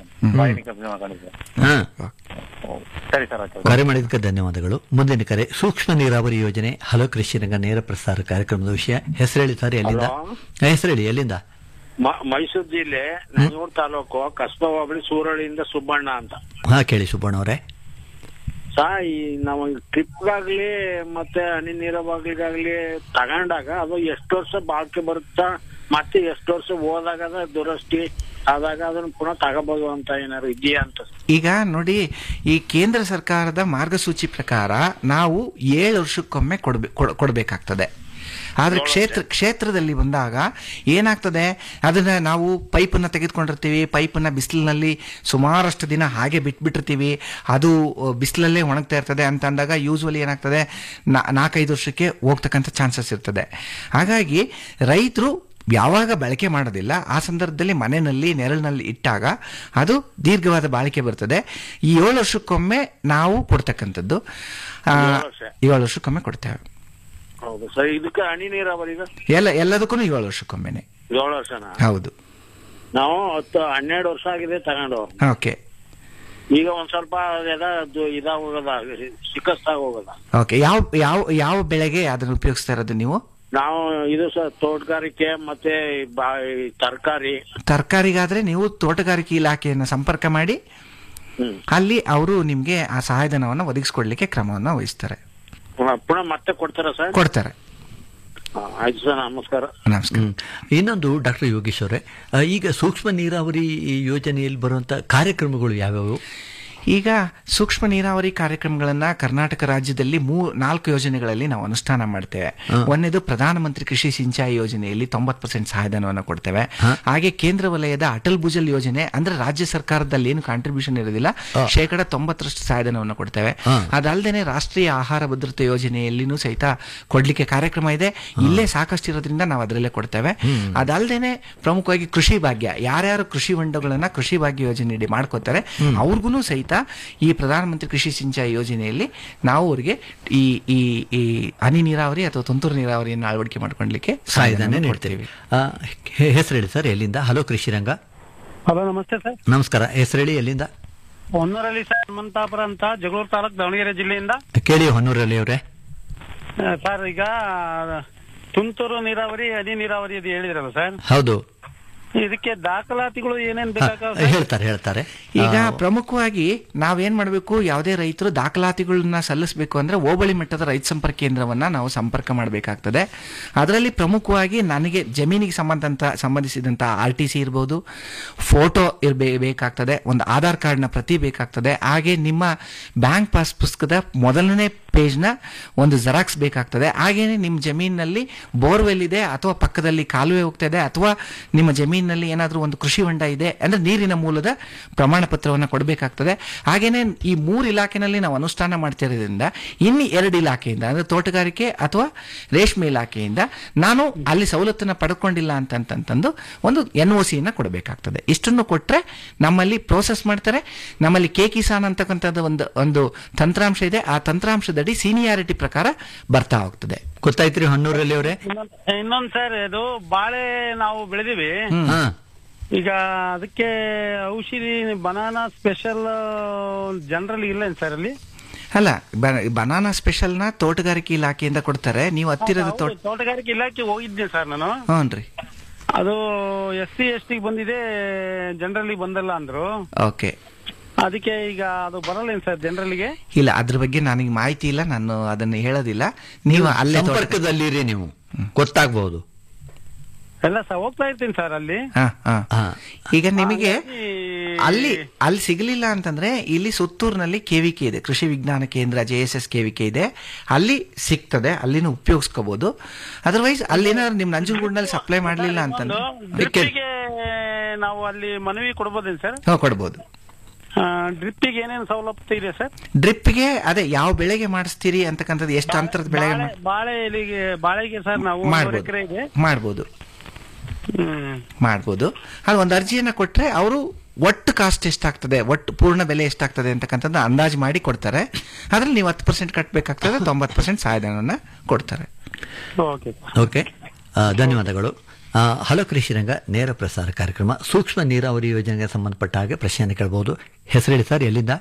Speaker 4: ಹಾ
Speaker 9: ಸರಿ ಸರ್ ಆಯ್ತು
Speaker 4: ಕರೆ ಮಾಡಿದ್ದಕ್ಕೆ ಧನ್ಯವಾದಗಳು ಮುಂದಿನ ಕರೆ ಸೂಕ್ಷ್ಮ ನೀರಾವರಿ ಯೋಜನೆ ಹಲೋ ಕೃಷಿ ರಂಗ ನೇರ ಪ್ರಸಾರ ಕಾರ್ಯಕ್ರಮದ ವಿಷಯ ಹೆಸರೇಳಿ ಸರ್ ಎಲ್ಲಿಂದ ಹೆಸರೇಳಿ ಎಲ್ಲಿಂದ
Speaker 11: ಮ- ಮೈಸೂರು ಜಿಲ್ಲೆ ನಂಜೂರು ತಾಲೂಕು ಕಸ್ಬಾ ಹೋಬಳಿ ಸೂರಳಿಯಿಂದ ಸುಬ್ಬಣ್ಣ ಅಂತ
Speaker 4: ಹಾ ಕೇಳಿ ಸುಬ್ಬಣ್ಣ ಅವರೇ
Speaker 11: ಸಾ ಈ ನಾವು ಟ್ರಿಪ್ಗಾಗ್ಲಿ ಮತ್ತೆ ಹನಿ ನೀರಾವರಿಗಾಗ್ಲಿ ತಗೊಂಡಾಗ ಅದು ಎಷ್ಟು ವರ್ಷ ಬಾಳ್ಕೆ ಬರುತ್ತಾ ಮತ್ತೆ ಎಷ್ಟು ವರ್ಷ ಹೋದಾಗ ಅದ ದುರಸ್ತಿ ಆದಾಗ ಅದನ್ನ ಪುನಃ ತಗೋಬಹುದು ಅಂತ ಏನಾದ್ರು ಇದೆಯಾ ಅಂತ
Speaker 6: ಈಗ ನೋಡಿ ಈ ಕೇಂದ್ರ ಸರ್ಕಾರದ ಮಾರ್ಗಸೂಚಿ ಪ್ರಕಾರ ನಾವು ಏಳು ವರ್ಷಕ್ಕೊಮ್ಮೆ ಕೊಡ್ಬೇ ಕೊಡ್- ಕೊಡ್ಬೇಕಾಗ್ತದೆ ಆದ್ರೆ ಕ್ಷೇತ್ರ ಕ್ಷೇತ್ರದಲ್ಲಿ ಬಂದಾಗ ಏನಾಗ್ತದೆ ಅದನ್ನ ನಾವು ಪೈಪನ್ನ ತೆಗೆದುಕೊಂಡಿರ್ತೀವಿ ಪೈಪನ್ನ ಬಿಸಿಲಿನಲ್ಲಿ ಸುಮಾರಷ್ಟು ದಿನ ಹಾಗೆ ಬಿಟ್ಬಿಟ್ಟಿರ್ತೀವಿ ಅದು ಬಿಸಿಲಲ್ಲೇ ಒಣಗ್ತಾ ಇರ್ತದೆ ಅಂತ ಅಂದಾಗ ಯೂಸ್ವಲಿ ಏನಾಗ್ತದೆ ನಾ- ನಾಲ್ಕೈದು ವರ್ಷಕ್ಕೆ ಹೋಗ್ತಕ್ಕಂಥ ಚಾನ್ಸಸ್ ಇರ್ತದೆ ಹಾಗಾಗಿ ರೈತರು ಯಾವಾಗ ಬಳಕೆ ಮಾಡೋದಿಲ್ಲ ಆ ಸಂದರ್ಭದಲ್ಲಿ ಮನೆಯಲ್ಲಿ ನೆರಳಿನಲ್ಲಿ ಇಟ್ಟಾಗ ಅದು ದೀರ್ಘವಾದ ಬಾಳಿಕೆ ಬರ್ತದೆ ಈ ಏಳು ವರ್ಷಕ್ಕೊಮ್ಮೆ ನಾವು ಕೊಡ್ತಕ್ಕಂಥದ್ದು ಆ,
Speaker 11: ಏಳು ವರ್ಷ.
Speaker 6: ಏಳು ವರ್ಷಕ್ಕೊಮ್ಮೆ ಕೊಡ್ತೇವೆ
Speaker 11: ಹೌದು ಸರ್ ಇದಕ್ಕೆ ಹನಿ ನೀರಾವರಿಗ
Speaker 6: ಎಲ್ಲ ಎಲ್ಲದಕ್ಕೂ ಏಳು ವರ್ಷಕ್ಕೊಮ್ಮೆನೆ
Speaker 11: ಏಳು ವರ್ಷನ
Speaker 6: ಹೌದು
Speaker 11: ನಾವು ಹತ್ತು ಹನ್ನೆರಡು ವರ್ಷ ಆಗಿದೆ ತಗೊಂಡು
Speaker 6: ಓಕೆ
Speaker 11: ಈಗ ಒಂದ್ ಸ್ವಲ್ಪ ಎದ ಇದಾಗ ಹೋಗದ ಸಿಕ್ಕಸ್ತಾಗ ಹೋಗದ
Speaker 6: ಓಕೆ ಯಾವ ಯಾವ ಯಾವ ಬೆಳೆಗೆ ಅದನ್ನು ಉಪಯೋಗಿಸ್ತಾ ಇರೋದು ನೀವು
Speaker 11: ನಾವು ಇದು ಸರ್ ತೋಟಗಾರಿಕೆ ಮತ್ತೆ ತರಕಾರಿ
Speaker 6: ತರಕಾರಿಗಾದ್ರೆ ನೀವು ತೋಟಗಾರಿಕೆ ಇಲಾಖೆಯನ್ನು ಸಂಪರ್ಕ ಮಾಡಿ ಅಲ್ಲಿ ಅವರು ನಿಮ್ಗೆ ಆ ಸಹಾಯಧನವನ್ನು ಒದಗಿಸ್ಕೊಡ್ಲಿಕ್ಕೆ ಕ್ರಮವನ್ನು ವಹಿಸ್ತಾರೆ
Speaker 11: ಪುನಃ ಮತ್ತೆ ಕೊಡ್ತಾರ ಸರ್
Speaker 6: ಕೊಡ್ತಾರೆ
Speaker 11: ಹಾ, ಆಯ್ತು ಸರ್ ನಮಸ್ಕಾರ
Speaker 6: ನಮಸ್ಕಾರ
Speaker 4: ಇನ್ನೊಂದು ಡಾಕ್ಟರ್ ಯೋಗೇಶ್ ಅವರೇ ಆ, ಈಗ ಸೂಕ್ಷ್ಮ ನೀರಾವರಿ ಯೋಜನೆಯಲ್ಲಿ ಬರುವಂತ ಕಾರ್ಯಕ್ರಮಗಳು ಯಾವ್ಯಾವು
Speaker 6: ಈಗ ಸೂಕ್ಷ್ಮ ನೀರಾವರಿ ಕಾರ್ಯಕ್ರಮಗಳನ್ನ ಕರ್ನಾಟಕ ರಾಜ್ಯದಲ್ಲಿ ಮೂ ನಾಲ್ಕು ಯೋಜನೆಗಳಲ್ಲಿ ನಾವು ಅನುಷ್ಠಾನ ಮಾಡ್ತೇವೆ ಒಂದೇದು ಪ್ರಧಾನಮಂತ್ರಿ ಕೃಷಿ ಸಿಂಚಾಯಿ ಯೋಜನೆಯಲ್ಲಿ ತೊಂಬತ್ ಪರ್ಸೆಂಟ್ ಸಹಾಯಧನವನ್ನು ಕೊಡ್ತೇವೆ ಹಾಗೆ ಕೇಂದ್ರ ವಲಯದ ಅಟಲ್ ಭುಜಲ್ ಯೋಜನೆ ಅಂದ್ರೆ ರಾಜ್ಯ ಸರ್ಕಾರದಲ್ಲಿ ಏನು ಕಾಂಟ್ರಿಬ್ಯೂಷನ್ ಇರೋದಿಲ್ಲ ಶೇಕಡ ತೊಂಬತ್ತರಷ್ಟು ಸಹಾಯಧನವನ್ನು ಕೊಡ್ತೇವೆ ಅದಲ್ಲದೆ ರಾಷ್ಟ್ರೀಯ ಆಹಾರ ಭದ್ರತೆ ಯೋಜನೆಯಲ್ಲಿನೂ ಸಹಿತ ಕೊಡ್ಲಿಕ್ಕೆ ಕಾರ್ಯಕ್ರಮ ಇದೆ ಇಲ್ಲೇ ಸಾಕಷ್ಟು ಇರೋದ್ರಿಂದ ನಾವು ಅದರಲ್ಲೇ ಕೊಡ್ತೇವೆ ಅದಲ್ಲದೆ ಪ್ರಮುಖವಾಗಿ ಕೃಷಿ ಭಾಗ್ಯ ಯಾರ್ಯಾರು ಕೃಷಿ ಹೊಂಡಗಳನ್ನ ಕೃಷಿ ಭಾಗ್ಯ ಯೋಜನೆಯಡಿ ಮಾಡ್ಕೋತಾರೆ ಅವ್ರಿಗೂ ಸಹಿತ ಈ ಪ್ರಧಾನಮಂತ್ರಿ ಕೃಷಿ ಸಿಂಚಾಯಿ ಯೋಜನೆಯಲ್ಲಿ ನಾವು ಅವರಿಗೆ ಈ ಈ ಈ ಹನಿ ನೀರಾವರಿ ಅಥವಾ ತುಂತುರು ನೀರಾವರಿಯನ್ನು ಅಳವಡಿಕೆ ಮಾಡ್ಕೊಳ್ಲಿಕ್ಕೆ
Speaker 4: ಸಹಾಯಧನ ನೀಡ್ತೇವೆ ಆ, ಹೆ- ಹೆಸರೇಳಿ ಸರ್ ಎಲ್ಲಿಂದ ಹಲೋ ಕೃಷಿ ರಂಗ
Speaker 12: ಹಲೋ ನಮಸ್ತೆ ಸರ್
Speaker 4: ನಮಸ್ಕಾರ ಹೆಸರೇಳಿ ಎಲ್ಲಿಂದ
Speaker 12: ಹೊನ್ನೂರಲ್ಲಿ ಸರ್ ಹನುಮಂತಾಪುರ ಅಂತ ಜಗಳೂರು ತಾಲೂಕ್ ದಾವಣಗೆರೆ ಜಿಲ್ಲೆಯಿಂದ
Speaker 4: ಕೇಳಿ ಹೊನ್ನೂರಲ್ಲಿ ಅವರೇ
Speaker 12: ಆ, ಸರ್ ಈಗ ತುಂತುರು ನೀರಾವರಿ ಹನಿ ನೀರಾವರಿ ಅದು ಹೇಳಿದ್ರಲ್ಲ ಸರ್
Speaker 4: ಹೌದು
Speaker 12: ಇದಕ್ಕೆ ದಾಖಲಾತಿಗಳು ಏನೇನ್
Speaker 4: ಹಾ,
Speaker 12: ಬೇಕಾಗ
Speaker 4: ಹೇಳ್ತಾರೆ ಹೇಳ್ತಾರೆ
Speaker 6: ಈಗ
Speaker 4: ಆ,
Speaker 6: ಪ್ರಮುಖವಾಗಿ ನಾವೇನ್ ಮಾಡಬೇಕು ಯಾವುದೇ ರೈತರು ದಾಖಲಾತಿಗಳನ್ನ ಸಲ್ಲಿಸಬೇಕು ಅಂದ್ರೆ ಹೋಬಳಿ ಮಟ್ಟದ ರೈತ ಸಂಪರ್ಕ ಕೇಂದ್ರವನ್ನ ನಾವು ಸಂಪರ್ಕ ಮಾಡಬೇಕಾಗ್ತದೆ ಅದರಲ್ಲಿ ಪ್ರಮುಖವಾಗಿ ನನಗೆ ಜಮೀನಿಗೆ ಸಂಬಂಧಂತ ಸಂಬಂಧಿಸಿದಂತ ಆರ್ ಟಿ ಸಿ ಇರ್ಬೋದು ಫೋಟೋ ಇರ್ಬೇ ಬೇಕಾಗ್ತದೆ ಒಂದು ಆಧಾರ್ ಕಾರ್ಡ್ನ ಪ್ರತಿ ಬೇಕಾಗ್ತದೆ ಹಾಗೆ ನಿಮ್ಮ ಬ್ಯಾಂಕ್ ಪಾಸ್ ಪುಸ್ತಕದ ಮೊದಲನೇ ಪೇಜ್ನ ಒಂದು ಜೆರಾಕ್ಸ್ ಬೇಕಾಗ್ತದೆ ಹಾಗೇನೆ ನಿಮ್ಮ ಜಮೀನಿನಲ್ಲಿ ಬೋರ್ವೆಲ್ ಇದೆ ಅಥವಾ ಪಕ್ಕದಲ್ಲಿ ಕಾಲುವೆ ಹೋಗ್ತಾ ಇದೆ ಅಥವಾ ನಿಮ್ಮ ಜಮೀನಿನಲ್ಲಿ ಏನಾದರೂ ಒಂದು ಕೃಷಿ ಹೊಂಡ ಇದೆ ಅಂದ್ರೆ ನೀರಿನ ಮೂಲದ ಪ್ರಮಾಣ ಪತ್ರವನ್ನು ಕೊಡಬೇಕಾಗ್ತದೆ ಹಾಗೇನೆ ಈ ಮೂರು ಇಲಾಖೆನಲ್ಲಿ ನಾವು ಅನುಷ್ಠಾನ ಮಾಡ್ತಿರೋದ್ರಿಂದ ಇನ್ನು ಎರಡು ಇಲಾಖೆಯಿಂದ ಅಂದ್ರೆ ತೋಟಗಾರಿಕೆ ಅಥವಾ ರೇಷ್ಮೆ ಇಲಾಖೆಯಿಂದ ನಾನು ಅಲ್ಲಿ ಸವಲತ್ತನ್ನ ಪಡ್ಕೊಂಡಿಲ್ಲ ಅಂತಂತಂದು ಒಂದು ಎನ್ ಒ ಸಿಯನ್ನು ಕೊಡಬೇಕಾಗ್ತದೆ ಇಷ್ಟನ್ನು ಕೊಟ್ಟರೆ ನಮ್ಮಲ್ಲಿ ಪ್ರೋಸೆಸ್ ಮಾಡ್ತಾರೆ ನಮ್ಮಲ್ಲಿ ಕೆ ಕಿಸಾನ್ ಅಂತಕ್ಕಂಥದ್ದು ಒಂದು ಒಂದು ತಂತ್ರಾಂಶ ಇದೆ ಆ ತಂತ್ರಾಂಶದಡಿ ಸೀನಿಯಾರಿಟಿ ಪ್ರಕಾರ ಬರ್ತಾ ಹೋಗ್ತದೆ
Speaker 4: ಗೊತ್ತಾಯ್ತ್ರಿ ಹೊನ್ನೂರಲ್ಲಿ ಅವರೇ
Speaker 12: ಇನ್ನೊಂದ್ ಸರ್ ಇದು ಬಾಳೆ ನಾವು ಬೆಳೆದಿವಿ
Speaker 4: ಹಾ
Speaker 12: ಈಗ ಅದಕ್ಕೆ ಔಷಧಿ ಬನಾನಾ ಸ್ಪೆಷಲ್ ಜನರಲ್ ಇಲ್ಲ ಸರ್ ಅಲ್ಲಿ
Speaker 6: ಅಲ್ಲ ಬನಾನಾ ಸ್ಪೆಷಲ್ನ ತೋಟಗಾರಿಕೆ ಇಲಾಖೆಯಿಂದ ಕೊಡ್ತಾರೆ ನೀವು ಹತ್ತಿರದ ತೋಟ
Speaker 12: ಹೌದು, ತೋಟಗಾರಿಕೆ ಇಲಾಖೆ ಹೋಗಿದ್ದೆ ಸರ್ ನಾನು
Speaker 6: ಹ್ಞೂನ್ರಿ
Speaker 12: ಅದು ಎಸ್ ಸಿ ಎಸ್ ಟಿ ಬಂದಿದೆ ಜನರಲಿ ಬಂದಲ್ಲ ಅಂದ್ರು
Speaker 6: ಓಕೆ
Speaker 12: ಅದಕ್ಕೆ ಈಗ ಅದು ಬರಲ್ಲ ಸರ್ ಜನರಲ್ಗೆ
Speaker 6: ಇಲ್ಲ ಅದ್ರ ಬಗ್ಗೆ ನನಗೆ ಮಾಹಿತಿ ಇಲ್ಲ ನಾನು ಅದನ್ನ ಹೇಳೋದಿಲ್ಲ ನೀವು ಅಲ್ಲೇ ತೋಟ-
Speaker 4: ಸಂಪರ್ಕದಲ್ಲಿರಿ ನೀವು ಗೊತ್ತಾಗ್ಬಹುದು
Speaker 12: ಎಲ್ಲ ಸರ್ ಹೋಗ್ತಾ ಇರ್ತೀನಿ ಸರ್ ಅಲ್ಲಿ
Speaker 6: ಹಾ, ಹಾ.
Speaker 4: ಹಾ
Speaker 6: ಈಗ ನಿಮಗೆ
Speaker 12: ಹಾಗಾಗಿ
Speaker 6: ಅಲ್ಲಿ ಅಲ್ಲಿ ಸಿಗಲಿಲ್ಲ ಅಂತಂದ್ರೆ ಇಲ್ಲಿ ಸುತ್ತೂರಿನಲ್ಲಿ ಕೆವಿಕೆ ಇದೆ ಕೃಷಿ ವಿಜ್ಞಾನ ಕೇಂದ್ರ ಜೆ ಎಸ್ ಎಸ್ ಕೆವಿಕೆ ಇದೆ ಅಲ್ಲಿ ಸಿಗ್ತದೆ ಅಲ್ಲಿನೂ ಉಪಯೋಗಿಸ್ಕೋಬಹುದು ಅದರ್ವೈಸ್ ಅಲ್ಲೇನಾದ್ರು ನಿಮ್ ನಂಜನಗೂಡಿನಲ್ಲಿ ಸಪ್ಲೈ ಮಾಡಲಿಲ್ಲ ಅಂತಂದ್ರೆ
Speaker 12: ಡ್ರಿಪ್ಪಿಗೆ ನಾವು ಅಲ್ಲಿ ಮನವಿ ಕೊಡ್ಬೋದೇನು ಸರ್
Speaker 6: ಹಾ ಕೊಡ್ಬೋದು
Speaker 12: ಡ್ರಿಪ್ಪಿಗೆ ಏನೇನು ಸವಲತ್ತು ಇದೆ ಸರ್
Speaker 6: ಡ್ರಿಪ್ಗೆ ಅದೇ ಯಾವ ಬೆಳೆಗೆ ಮಾಡಿಸ್ತೀರಿ ಅಂತಕ್ಕಂಥದ್ದು ಎಷ್ಟು ಅಂತರದ ಬೆಳೆಗೆ
Speaker 12: ಬಾಳೆ ಬಾಳೆ ಎಲೆಗೆ ಬಾಳೆಗೆ ಸರ್ ನಾವು ಮೂರು
Speaker 6: ಮಾಡ್ಬೋದು
Speaker 12: ಎಕರೆ ಇದೆ
Speaker 6: ಮಾಡ್ಬೋದು
Speaker 12: ಹ್ಮ್
Speaker 6: ಮಾಡ್ಬೋದು ಅಲ್ಲಿ ಒಂದು ಅರ್ಜಿಯನ್ನ ಕೊಟ್ರೆ ಅವರು ಒಟ್ಟು ಕಾಸ್ಟ್ ಎಷ್ಟಾಗ್ತದೆ ಒಟ್ಟು ಪೂರ್ಣ ಬೆಲೆ ಎಷ್ಟಾಗ್ತದೆ ಅಂತಕ್ಕಂಥದ್ದು ಅಂದಾಜು ಮಾಡಿ ಕೊಡ್ತಾರೆ ಅದ್ರಲ್ಲಿ ನೀವು ಹತ್ತು ಪರ್ಸೆಂಟ್ ಕಟ್ಟಬೇಕಾಗ್ತದೆ ತೊಂಬತ್ತು ಪರ್ಸೆಂಟ್ ಸಹಾಯಧನವನ್ನ ಕೊಡ್ತಾರೆ
Speaker 12: ಓಕೆ
Speaker 4: ಓಕೆ ಆ, ಧನ್ಯವಾದಗಳು ಆ, ಹಲೋ ಕೃಷಿ ರಂಗ ನೇರ ಪ್ರಸಾರ ಕಾರ್ಯಕ್ರಮ ಸೂಕ್ಷ್ಮ ನೀರಾವರಿ ಯೋಜನೆಗೆ ಸಂಬಂಧಪಟ್ಟ ಹಾಗೆ ಪ್ರಶ್ನೆಯನ್ನು ಕೇಳಬಹುದು ಹೆಸರೇಳಿ ಸರ್ ಎಲ್ಲಿಂದ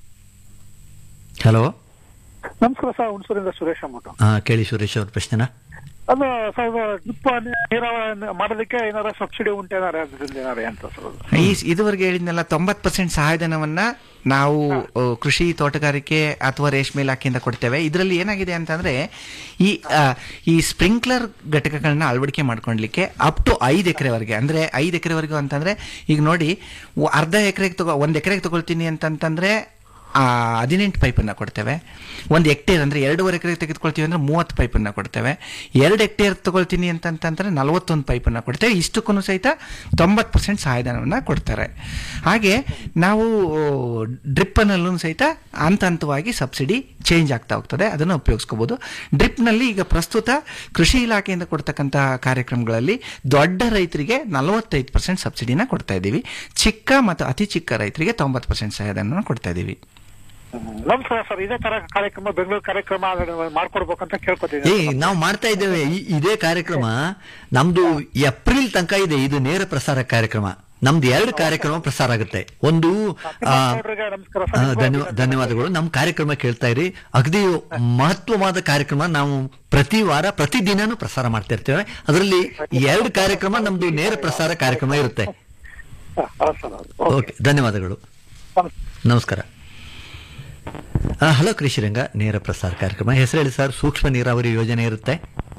Speaker 4: ಹಲೋ
Speaker 7: ನಮಸ್ಕಾರ ಸರ್ ಹುಣಸೂರಿಂದ ಸುರೇಶ್ ಅಂದ್ಬಿಟ್ಟು
Speaker 4: ಆ, ಕೇಳಿ ಸುರೇಶ್ ಅವ್ರ ಪ್ರಶ್ನೆನ
Speaker 7: ಅದು ಸರ್ ಡ್ರಿಪ್ ನೀರಾವರಿ ಮಾಡೋದಕ್ಕೆ ಏನಾರ ಸಬ್ಸಿಡಿ ಉಂಟೇನಾರ ಅದರಿಂದ ಏನಾರ ಅಂತ ಸರ್ ಅದು
Speaker 6: ಈ ಇದುವರೆಗೆ ಹೇಳಿದ್ನೆಲ್ಲ ತೊಂಬತ್ತು ಪರ್ಸೆಂಟ್ ಸಹಾಯಧನವನ್ನ ನಾವು ಅ, ಕೃಷಿ ತೋಟಗಾರಿಕೆ ಅಥವಾ ರೇಷ್ಮೆ ಇಲಾಖೆಯಿಂದ ಕೊಡ್ತೇವೆ ಇದರಲ್ಲಿ ಏನಾಗಿದೆ ಅಂತಂದ್ರೆ ಈ ಆ, ಈ ಸ್ಪ್ರಿಂಕ್ಲರ್ ಘಟಕಗಳನ್ನ ಅಳವಡಿಕೆ ಮಾಡ್ಕೊಳ್ಲಿಕ್ಕೆ ಅಪ್ ಟು ಐದು ಎಕರೆವರೆಗೆ ಅಂದ್ರೆ ಐದು ಎಕರೆವರೆಗೂ ಅಂತಂದ್ರೆ ಈಗ ನೋಡಿ ಒ- ಅರ್ಧ ಎಕರೆಗೆ ತಗೋ ಒಂದ್ ಎಕರೆಗೆ ತಗೊಳ್ತೀನಿ ಅಂತಂತಂದ್ರೆ ಆ, ಹದಿನೆಂಟು ಪೈಪನ್ನ ಕೊಡ್ತೇವೆ ಒಂದು ಹೆಕ್ಟೇರ್ ಅಂದ್ರೆ ಎರಡೂವರೆ ಎಕರೆ ತೆಗೆದುಕೊಳ್ತೀವಿ ಅಂದ್ರೆ ಮೂವತ್ತು ಪೈಪನ್ನ ಕೊಡ್ತೇವೆ ಎರಡು ಹೆಕ್ಟೇರ್ ತಗೊಳ್ತೀನಿ ಅಂತಂತಂದ್ರೆ ನಲವತ್ತೊಂದು ಪೈಪನ್ನ ಕೊಡ್ತೇವೆ ಇಷ್ಟಕ್ಕೂ ಸಹಿತ ತೊಂಬತ್ತು ಪರ್ಸೆಂಟ್ ಸಹಾಯಧನವನ್ನ ಕೊಡ್ತಾರೆ ಹಾಗೆ ನಾವು ಡ್ರಿಪ್ಪನಲ್ಲೂ ಸಹಿತ ಹಂತ ಹಂತವಾಗಿ ಸಬ್ಸಿಡಿ ಚೇಂಜ್ ಆಗ್ತಾ ಹೋಗ್ತದೆ ಅದನ್ನು ಉಪಯೋಗಿಸ್ಕೋಬಹುದು ಡ್ರಿಪ್ನಲ್ಲಿ ಈಗ ಪ್ರಸ್ತುತ ಕೃಷಿ ಇಲಾಖೆಯಿಂದ ಕೊಡ್ತಕ್ಕಂತಹ ಕಾರ್ಯಕ್ರಮಗಳಲ್ಲಿ ದೊಡ್ಡ ರೈತರಿಗೆ ನಲವತ್ತೈದು ಪರ್ಸೆಂಟ್ ಸಬ್ಸಿಡಿನ ಕೊಡ್ತಾ ಇದ್ದೀವಿ ಚಿಕ್ಕ ಮತ್ತು ಅತಿ ಚಿಕ್ಕ ರೈತರಿಗೆ ತೊಂಬತ್ತು ಪರ್ಸೆಂಟ್ ಸಹಾಯಧನ ಕೊಡ್ತಾ ಇದ್ದೀವಿ
Speaker 7: ನಮಸ್ಕಾರ ಸರ್ ಇದೇ ತರ ಕಾರ್ಯಕ್ರಮ ಬೆಂಗಳೂರು ಕಾರ್ಯಕ್ರಮ ಮಾಡ್ಕೊಡ್ಬೇಕಂತ
Speaker 4: ಏ
Speaker 7: ಕೇಳ್ಕೊತೀನಿ
Speaker 4: ನಾವು ಮಾಡ್ತಾ ಇದ್ದೇವೆ ಈ- ಇದೇ ಕಾರ್ಯಕ್ರಮ ನಮ್ದು ಏಪ್ರಿಲ್ ತನಕ ಇದೆ ಇದು ನೇರ ಪ್ರಸಾರ ಕಾರ್ಯಕ್ರಮ ನಮ್ದು ಎರಡು ಕಾರ್ಯಕ್ರಮ ಪ್ರಸಾರ ಆಗುತ್ತೆ ಒಂದು ಆ,
Speaker 7: ನಮಸ್ಕಾರ
Speaker 4: ಆ, ಧನ್ಯವಾ- ಧನ್ಯವಾದಗಳು ನಮ್ಮ ಕಾರ್ಯಕ್ರಮ ಕೇಳ್ತಾ ಇರಿ ಅಗದಿ ಮಹತ್ವವಾದ ಕಾರ್ಯಕ್ರಮ ನಾವು ಪ್ರತಿ ವಾರ ಪ್ರತಿ ದಿನಾನು ಪ್ರಸಾರ ಮಾಡ್ತಾ ಇರ್ತೇವೆ ಅದರಲ್ಲಿ ಎರಡು ಕಾರ್ಯಕ್ರಮ ನಮ್ದು ನೇರ ಪ್ರಸಾರ ಕಾರ್ಯಕ್ರಮ ಇರುತ್ತೆ
Speaker 7: ಸರ್
Speaker 4: ಓಕೆ ಧನ್ಯವಾದಗಳು ನಮಸ್ಕಾರ ಆ, ಹಲೋ ಕೃಷಿರಂಗ ನೇರ ಪ್ರಸಾರ ಕಾರ್ಯಕ್ರಮ ಹೆಸರು ಹೇಳಿ ಸರ್ ಸೂಕ್ಷ್ಮ ನೀರಾವರಿ ಯೋಜನೆ ಇರುತ್ತೆ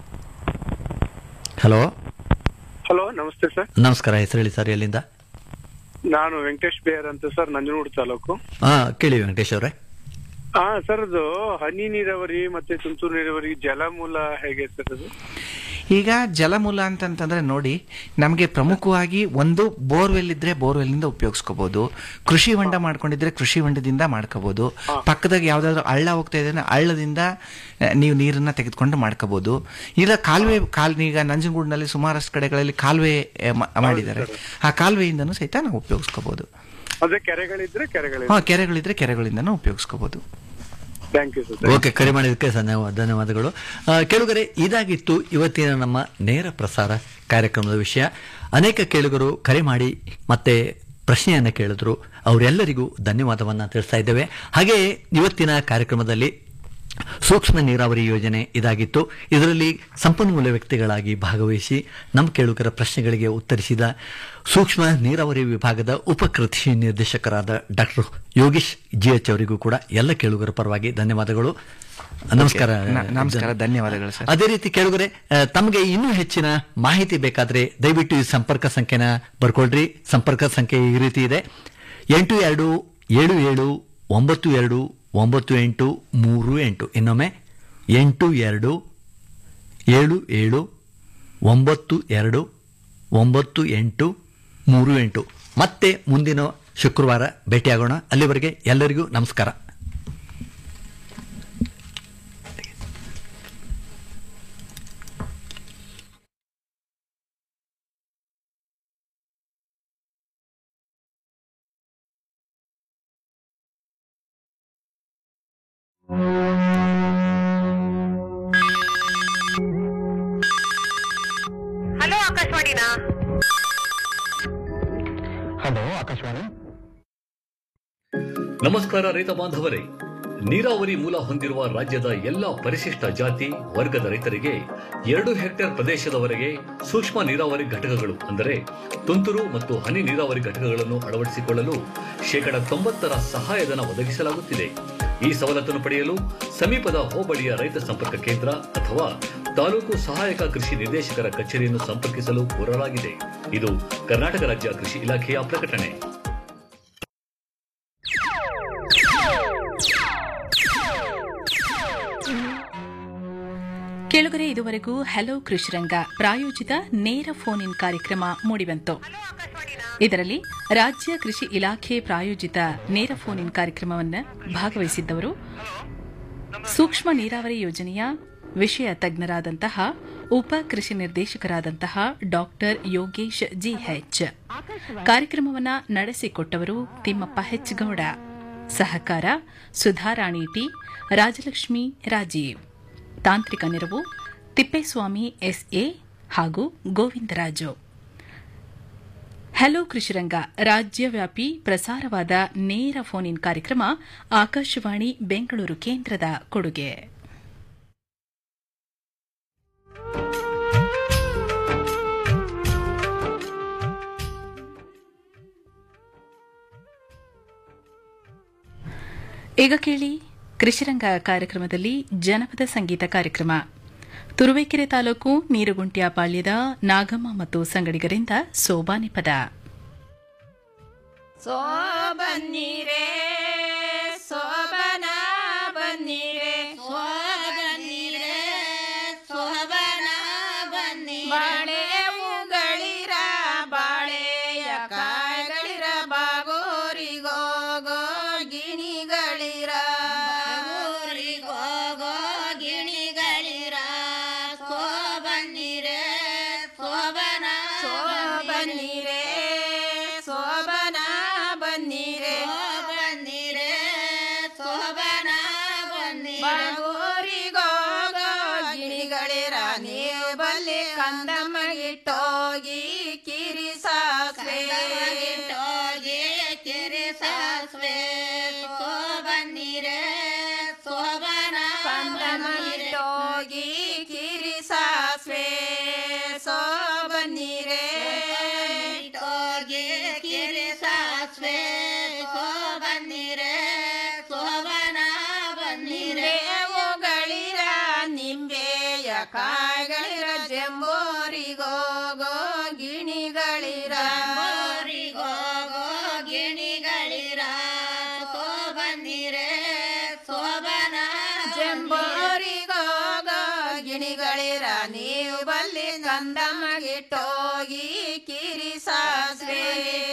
Speaker 4: ಹಲೋ
Speaker 13: ಹಲೋ ನಮಸ್ತೆ ಸರ್
Speaker 4: ನಮಸ್ಕಾರ ಹೆಸರು ಹೇಳಿ ಸರ್ ಎಲ್ಲಿಂದ
Speaker 13: ನಾನು ವೆಂಕಟೇಶ್ ಬೇರ್ ಅಂತ ಸರ್ ನಂಜನಗೂಡು ತಾಲೂಕು
Speaker 4: ಹಾ ಕೇಳಿ ವೆಂಕಟೇಶ್ ಅವರೇ
Speaker 13: ಹಾ ಸರ್ ಅದು ಹನಿ ನೀರಾವರಿ ಮತ್ತೆ ತುಂತುರು ನೀರಾವರಿ ಜಲಮೂಲ ಹೇಗೆ ಸರ್ ಅದು
Speaker 6: ಈಗ ಜಲಮೂಲ ಅಂತಂತಂದ್ರೆ ನೋಡಿ ನಮಗೆ ಪ್ರಮುಖವಾಗಿ ಒಂದು ಬೋರ್ವೆಲ್ ಇದ್ರೆ ಬೋರ್ವೆಲ್ ಇಂದ ಉಪಯೋಗಿಸ್ಕೋಬಹುದು ಕೃಷಿ ಹೊಂಡ ಮಾಡ್ಕೊಂಡಿದ್ರೆ ಕೃಷಿ ಹೊಂಡದಿಂದ ಮಾಡ್ಕೋಬಹುದು ಪಕ್ಕದಾಗ ಯಾವ್ದಾದ್ರು ಹಳ್ಳ ಹೋಗ್ತಾ ಇದೆ ಅಂದ್ರೆ ಹಳ್ಳದಿಂದ ಆ, ನೀವು ನೀರನ್ನ ತೆಗೆದುಕೊಂಡು ಮಾಡ್ಕೋಬಹುದು ಇಲ್ಲ ಕಾಲುವೆ ಕಾಲ್ ಈಗ ನಂಜನಗೂಡಿನಲ್ಲಿ ಸುಮಾರಷ್ಟು ಕಡೆಗಳಲ್ಲಿ ಕಾಲುವೆ ಆ, ಮ- ಮಾಡಿದ್ದಾರೆ ಆ ಕಾಲುವೆಯಿಂದನೂ ಸಹಿತ ನಾವು ಉಪಯೋಗಿಸ್ಕೋಬಹುದು
Speaker 13: ಅದೇ ಕೆರೆಗಳಿದ್ರೆ ಕೆರೆಗಳಿದ್ರೆ
Speaker 6: ಹಾ ಕೆರೆಗಳಿದ್ರೆ ಕೆರೆಗಳಿಂದನೂ ಉಪಯೋಗಿಸ್ಕೋಬಹುದು
Speaker 13: ಥ್ಯಾಂಕ್ ಯು ಸರ್
Speaker 4: ಓಕೆ ಕರೆ ಮಾಡಿದ್ದಕ್ಕೆ ಧನ್ಯವಾ- ಧನ್ಯವಾದಗಳು ಆ, ಕೇಳುಗರೆ ಇದಾಗಿತ್ತು ಇವತ್ತಿನ ನಮ್ಮ ನೇರ ಪ್ರಸಾರ ಕಾರ್ಯಕ್ರಮದ ವಿಷಯ ಅನೇಕ ಕೇಳುಗರು ಕರೆ ಮಾಡಿ ಮತ್ತೆ ಪ್ರಶ್ನೆಯನ್ನ ಕೇಳಿದ್ರು ಅವರೆಲ್ಲರಿಗೂ ಧನ್ಯವಾದವನ್ನ ತಿಳಿಸ್ತಾ ಇದ್ದೇವೆ ಹಾಗೆ ಇವತ್ತಿನ ಕಾರ್ಯಕ್ರಮದಲ್ಲಿ ಸೂಕ್ಷ್ಮ ನೀರಾವರಿ ಯೋಜನೆ ಇದಾಗಿತ್ತು ಇದರಲ್ಲಿ ಸಂಪನ್ಮೂಲ ವ್ಯಕ್ತಿಗಳಾಗಿ ಭಾಗವಹಿಸಿ ನಮ್ಮ ಕೇಳುಗರ ಪ್ರಶ್ನೆಗಳಿಗೆ ಉತ್ತರಿಸಿದ ಸೂಕ್ಷ್ಮ ನೀರಾವರಿ ವಿಭಾಗದ ಉಪ ಕೃಷಿ ನಿರ್ದೇಶಕರಾದ ಡಾಕ್ಟರ್ ಯೋಗೀಶ್ ಜಿಎಚ್ ಅವರಿಗೂ ಕೂಡ ಎಲ್ಲ ಕೇಳುಗರ ಪರವಾಗಿ ಧನ್ಯವಾದಗಳು ನಮಸ್ಕಾರ
Speaker 6: ನ- ನಮಸ್ಕಾರ ಧನ್ಯವಾದಗಳು ಸರ್
Speaker 4: ಅದೇ ರೀತಿ ಕೇಳುಗರೆ ಆ, ತಮಗೆ ಇನ್ನೂ ಹೆಚ್ಚಿನ ಮಾಹಿತಿ ಬೇಕಾದ್ರೆ ದಯವಿಟ್ಟು ಈ ಸಂಪರ್ಕ ಸಂಖ್ಯೆನ ಬರ್ಕೊಳ್ರಿ ಸಂಪರ್ಕ ಸಂಖ್ಯೆ ಈ ರೀತಿ ಇದೆ ಎಂಟು ಎರಡು ಏಳು ಏಳು ಒಂಬತ್ತು ಎರಡು ಒಂಬತ್ತು ಎಂಟು ಮೂರು ಎಂಟು ಇನ್ನೊಮ್ಮೆ ಎಂಟು ಎರಡು ಏಳು ಏಳು ಒಂಬತ್ತು ಎರಡು ಒಂಬತ್ತು ಎಂಟು ಮೂರು ಎಂಟು ಮತ್ತೆ ಮುಂದಿನ ಶುಕ್ರವಾರ ಭೇಟಿಯಾಗೋಣ ಅಲ್ಲಿವರೆಗೆ ಎಲ್ಲರಿಗೂ ನಮಸ್ಕಾರ
Speaker 3: ಹಲೋ ಆಕಾಶವಾಣಿನಾ
Speaker 13: ಹಲೋ ಆಕಾಶವಾಣಿ
Speaker 5: ನಮಸ್ಕಾರ ರೈತ ಬಾಂಧವರೇ ನೀರಾವರಿ ಮೂಲ ಹೊಂದಿರುವ ರಾಜ್ಯದ ಎಲ್ಲಾ ಪರಿಶಿಷ್ಟ ಜಾತಿ ವರ್ಗದ ರೈತರಿಗೆ ಎರಡು ಹೆಕ್ಟೇರ್ ಪ್ರದೇಶದವರೆಗೆ ಸೂಕ್ಷ್ಮ ನೀರಾವರಿ ಘಟಕಗಳು ಅಂದರೆ ತುಂತುರು ಮತ್ತು ಹನಿ ನೀರಾವರಿ ಘಟಕಗಳನ್ನು ಅಳವಡಿಸಿಕೊಳ್ಳಲು ಶೇಕಡ ತೊಂಬತ್ತರ ಸಹಾಯಧನ ಒದಗಿಸಲಾಗುತ್ತಿದೆ ಈ ಸವಲತ್ತನ್ನು ಪಡೆಯಲು ಸಮೀಪದ ಹೋಬಳಿಯ ರೈತ ಸಂಪರ್ಕ ಕೇಂದ್ರ ಅಥವಾ ತಾಲೂಕು ಸಹಾಯಕ ಕೃಷಿ ನಿರ್ದೇಶಕರ ಕಚೇರಿಯನ್ನು ಸಂಪರ್ಕಿಸಲು ಕೋರಲಾಗಿದೆ ಇದು ಕರ್ನಾಟಕ ರಾಜ್ಯ ಕೃಷಿ ಇಲಾಖೆಯ ಪ್ರಕಟಣೆ
Speaker 2: ಕೇಳುಗರೆ ಇದುವರೆಗೂ ಹಲೋ ಕೃಷಿರಂಗ ಪ್ರಾಯೋಜಿತ ನೇರ ಫೋನ್ ಇನ್ ಕಾರ್ಯಕ್ರಮ ಮೂಡಿಬಂತು ಇದರಲ್ಲಿ ರಾಜ್ಯ ಕೃಷಿ ಇಲಾಖೆ ಪ್ರಾಯೋಜಿತ ನೇರ ಫೋನ್ ಇನ್ ಕಾರ್ಯಕ್ರಮವನ್ನು ಭಾಗವಹಿಸಿದ್ದವರು ಸೂಕ್ಷ್ಮ ನೀರಾವರಿ ಯೋಜನೆಯ ವಿಷಯ ತಜ್ಞರಾದಂತಹ ಉಪ ಕೃಷಿ ನಿರ್ದೇಶಕರಾದಂತಹ ಡಾಕ್ಟರ್ ಯೋಗೇಶ್ ಜಿಎಚ್ ಕಾರ್ಯಕ್ರಮವನ್ನು ನಡೆಸಿಕೊಟ್ಟವರು ತಿಮ್ಮಪ್ಪ ಹೆಚ್ ಗೌಡ ಸಹಕಾರ ಸುಧಾರಾಣಿ ಟಿ ರಾಜಲಕ್ಷ್ಮಿ ರಾಜೀವ್ ತಾಂತ್ರಿಕ ನೆರವು ತಿಪ್ಪೇಸ್ವಾಮಿ ಎಸ್ಎ ಹಾಗೂ ಗೋವಿಂದರಾಜು ಹಲೋ ಕೃಷಿರಂಗ ರಾಜ್ಯವ್ಯಾಪಿ ಪ್ರಸಾರವಾದ ನೇರ ಫೋನ್ ಇನ್ ಕಾರ್ಯಕ್ರಮ ಆಕಾಶವಾಣಿ ಬೆಂಗಳೂರು ಕೇಂದ್ರದ ಕೊಡುಗೆ ಈಗ ಕೇಳಿ ಕೃಷಿರಂಗ ಕಾರ್ಯಕ್ರಮದಲ್ಲಿ ಜನಪದ ಸಂಗೀತ ಕಾರ್ಯಕ್ರಮ ತುರುವೇಕೆರೆ ತಾಲೂಕು ನೀರುಗುಂಟ್ಯ ಪಾಳ್ಯದ ನಾಗಮ್ಮ ಮತ್ತು ಸಂಗಡಿಗರಿಂದ ಸೋಬಾನೆ ಪದ
Speaker 14: ಸೋ ಬನ್ನೀರೆ ಸೋಬನ ಬನ್ನೀರೆ ಸೋ ಬನ್ನೀರೆ ಸೋಬನ ಬನ್ನೀರೆ ಬಾಳೆ ಉಗಳಿರ ಬಾಳೆಯ ಕಾಯಿಗಳಿರ ಬಾಗೋರಿಗೋಗೋ ಗಿಣಿಗಳಿರ ಬಾಗೋರಿಗೋಗೋ ಗಿಣಿಗಳಿರ ಸೋ ಬನ್ನೀರೆ ಸೋಬನ ಸೋ ಬನ್ನೀರೆ ಸೋಬನ ಬನ್ನೀರೆ ಬನ್ನೀರೆ ಸೋಬನ ಬನ್ನೀರೆ ಬಾಗೋರಿಗೋಗ ಗಿಣಿಗಳಿರ ನೀವು ಬಲ್ಲಿ ಕಂದಮ್ಮಗಿಟ್ಟೋಗಿ ಕಿರಿ ಸಾಸ್ವೆ ಗಿಟ್ಟೋಗಿ ಕಿರಿ ಸಾಸ್ವೆ ಸೋ ಬನ್ನೀರೆ ಸೋಬನ ಕಂದಮ್ಮಗಿಟ್ಟೋಗಿ ಕಿರಿ ಸಾಸ್ವೆ ಸೋ ಬನ್ನೀರೆ ಹೋಗಿ ಕಿರಿ ಸಾಸ್ವೆ ಸೋ ಬನ್ನೀರೆ ಸೋಬನ ಬನ್ನೀರೆ ಗಳಿರ ನಿಂಬೆಯ ಕಾಯಿಗಳಿರ ಜಂಬೋರಿಗೋಗೋ ಗಿಣಿಗಳಿರ ಗೋರಿಗೋಗೋ ಗಿಣಿಗಳಿರ ಸೋ ಬನ್ನೀರೆ ಸೋಬನ ಜಂಬೋರಿಗೋಗೋ ಗಿಣಿಗಳಿರ ನೀವು ಬಲ್ಲಿ ಕಂದಮ್ಮಗಿಟ್ಟೋಗಿ ಕಿರಿ ಸಾಸ್ವೆ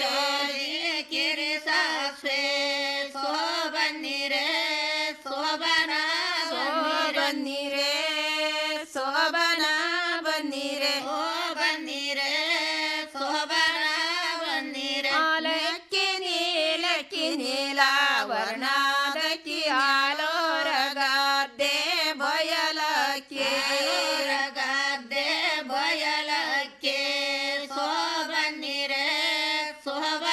Speaker 14: ಕಿರಿ ಸಾಸ್ವೆ ಸೋ ಬನ್ನೀರೆ ಸೋಬನ ಬನ್ನೀರೆ ಸೋಬನ ಬನ್ನೀರೆ ಓ ಬನ್ನೀರೆ ಸೋಬನ ಬನ್ನೀರೆ ಆಲಕ್ಕಿ ನೀಲಕ್ಕಿ ನೀಲ ವರ್ಣದಕ್ಕಿ ಆಲೋರಗಾದ್ದೆ ಬಯಲಕ್ಕೆ ಗದ್ದೆ ಬಯಲಕ್ಕೆ ಸೋ ಬನ್ನೀರೆ ಸೋಬ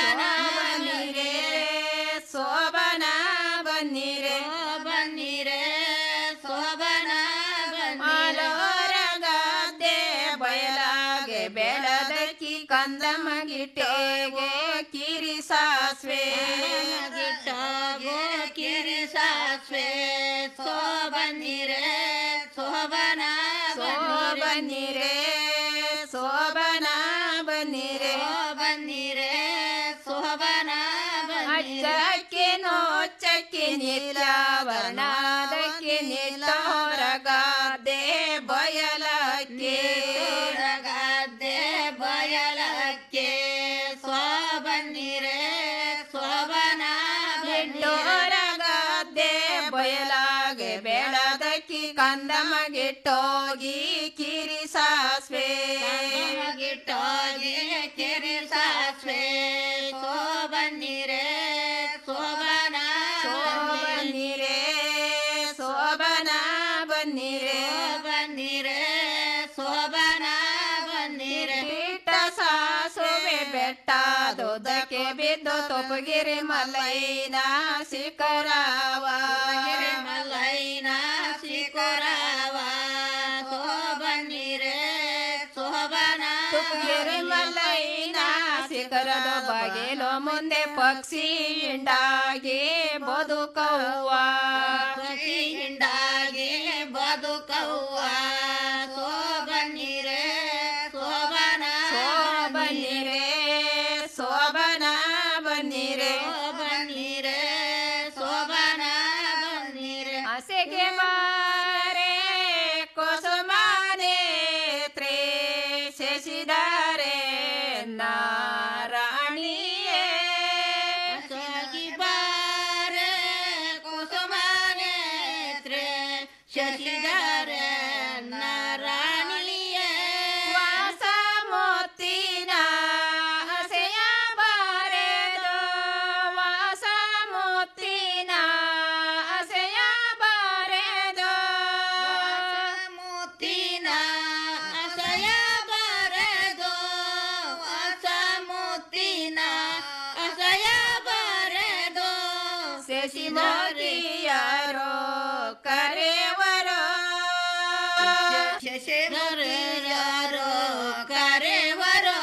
Speaker 14: ಕಂದ ಮಗಿಟೋಗೋ ಕಿರಿ ಸಾಸ್ವೆ
Speaker 15: ಗಿಟ್ಟೋಗೋ ಕಿರಿ ಸಾಸ್ವೆ ಸೋಬನ್ನಿರೆ ಸೋಬನ
Speaker 14: ಬನ್ನಿರೆ ಸೋಬನ ಬನ್ನಿರೆ
Speaker 15: ಬನ್ನಿರೆ ಸೋಬನ
Speaker 14: ಅಚ್ಚಕ್ಕೆ ನೋಚ್ಚಕ್ಕೆ ನಿಲ್ಯಾವನಾದಕ್ಕೆ ನಿಲ್ಲೋರಗಾದೆ ಬಯಲಕ್ಕೆ
Speaker 15: ಗದ್ದೆ ಬಯಲಕ್ಕೆ ಸೋಬನ್ನಿರೆ ಸೋಬನ
Speaker 14: ಬಿಟ್ಟೋರಗಾದೆ ಬಯಲಾಗೆ ಬೆಳದಕ್ಕಿ ಕಂದ ಮಗಿಟ್ಟೋಗಿ ಕಿರಿ ಸಾಸ್ವೆ
Speaker 15: ಗಿಟ್ಟೋಗಿ ಕಿರಿ ಸಾಸ್ವೆ ಸೋಬನ್ನಿರೆ ಸೋಬನ
Speaker 14: ಬನ್ನಿರೆ ಸೋಬನ ಬನ್ನಿರೆ
Speaker 15: ಬನ್ನಿರೆ ಸೋಬನ ಬನ್ನಿರೆ
Speaker 14: ಬಿಟ್ಟ ಸಾಸುವೆ ಬೆಟ್ಟದೊದಕ್ಕೆ ಬಿದ್ದು ತೊಪಗಿರಿ ಮಲೈನ ಶಿಖರವ
Speaker 15: ಮಲೈನ ಶಿಖರವ ಸೋಬನ್ನಿರೆ ಸೋಬನ
Speaker 14: ತುಪ್ಪಗಿರಿ ಮಲೈನ ಶಿಖರದ ಬಗೆಲು ಮುಂದೆ ಪಕ್ಷಿ ಹಿಂಡಾಗಿ ಬದುಕವ್ವ
Speaker 15: ಹಿಂಡಾಗಿ ಬದುಕವ್ವ ಸೋಬನ್ನಿರೆ ಸೋಬನ
Speaker 14: ಬನ್ನಿರೆ ಸೋಬನ ಬನ್ನಿರೆ
Speaker 15: ಬನ್ನಿರೆ ಸೋಬನ ಬನ್ನಿರೆ
Speaker 14: ಹಸೆಗೆ ಮಾರೆ ಕುಸುಮಾನೆ ತ್ರೇ ಶಶಿದಾರೆ ನಾರಾಣಿಯೇ
Speaker 15: ಸಗಿ ಬಾರೆ ಕುಸುಮಾನೆ ತ್ರೇ ಶಶಿಧಾರೆ ನಾರಾಣಿಯೇ
Speaker 14: ವಾಸ ಮೋತಿನ ಹಸೆಯ ಬಾರೆದೋ ವಾಸ ಮೋತಿನ ಹಸೆಯ ಬಾರೆದೋ
Speaker 15: ಮುತ್ತಿನ ಅಸಯ ಬರೆದು ಹೊಸ ಮುತ್ತಿನ ಅಸಯ ಬರೆದು
Speaker 14: ಶಶಿ ಮೋತಿಯರೋ ಕರೆವರೋ
Speaker 15: ಶಶಿಧರೆಯರೋ ಕರೆವರೋ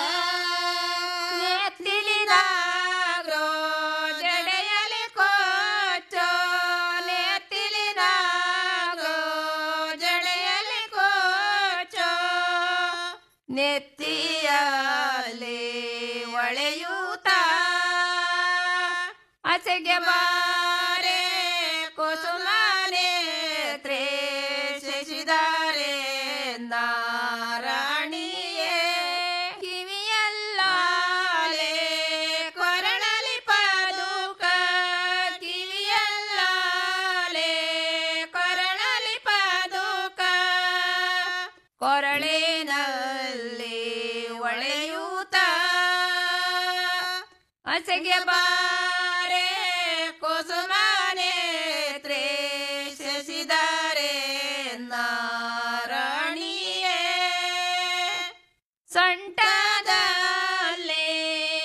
Speaker 14: ನೆತ್ತಿಲಿನಾಗ್ರೋ ಜಡೆಯಲಿ ಕೋಚೋ ನೆತ್ತಿಲಿನಾಗ್ರೋ ಜಡೆಯಲಿ ಕೋಚೋ ನೆತ್ತಿಯಲ್ಲಿ ಒಳೆಯೂತ ಅಸೆಗೆ ಬಾರೆ ಕುಸುಮಾನೆ ತ್ರೇ ಶಶಿದಾರೆ ನಾರಾಣಿಯೇ ಕಿವಿಯಲ್ಲಾಲೆ ಕೊರಳಲಿ ಪಾದುಕ ಕಿವಿಯಲ್ಲಾಲೆ ಕೊರಳಲಿ ಪಾದುಕ ಕೊರಳಿನಲ್ಲಿ ಒಳೆಯೂತ ಹಸೆಗೆ ಬಾರೆ ಕುಸುಮಾನೆ ತ್ರೇ ಶಶಿದಾರೆ ನಾರಾಣಿಯೇ ಸೊಂಟದಲ್ಲಿ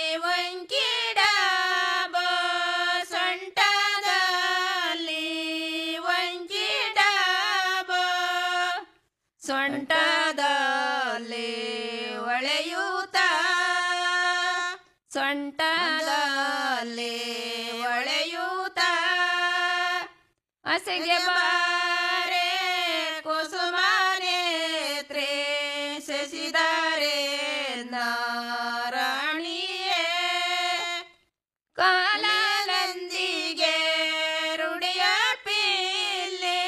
Speaker 14: ವಂಕಿಡಬ ಸೊಂಟದಲ್ಲಿ ವಂಕಿಡಬ ಸೊಂಟದಲ್ಲಿ ಒಳೆಯೂತ ಸೊಂಟದಲ್ಲಿ ಒಳೆಯೂತ ಹಸೆಗೆ ಬಾರೆ ಕುಸುಮಾನೆ ತ್ರೇ ಶಶಿದಾರೆ ನಾರಾಣಿಯೇ ಕಾಲನಂದಿಗೆ ರುಡಿಯ ಪಿಲ್ಲಿ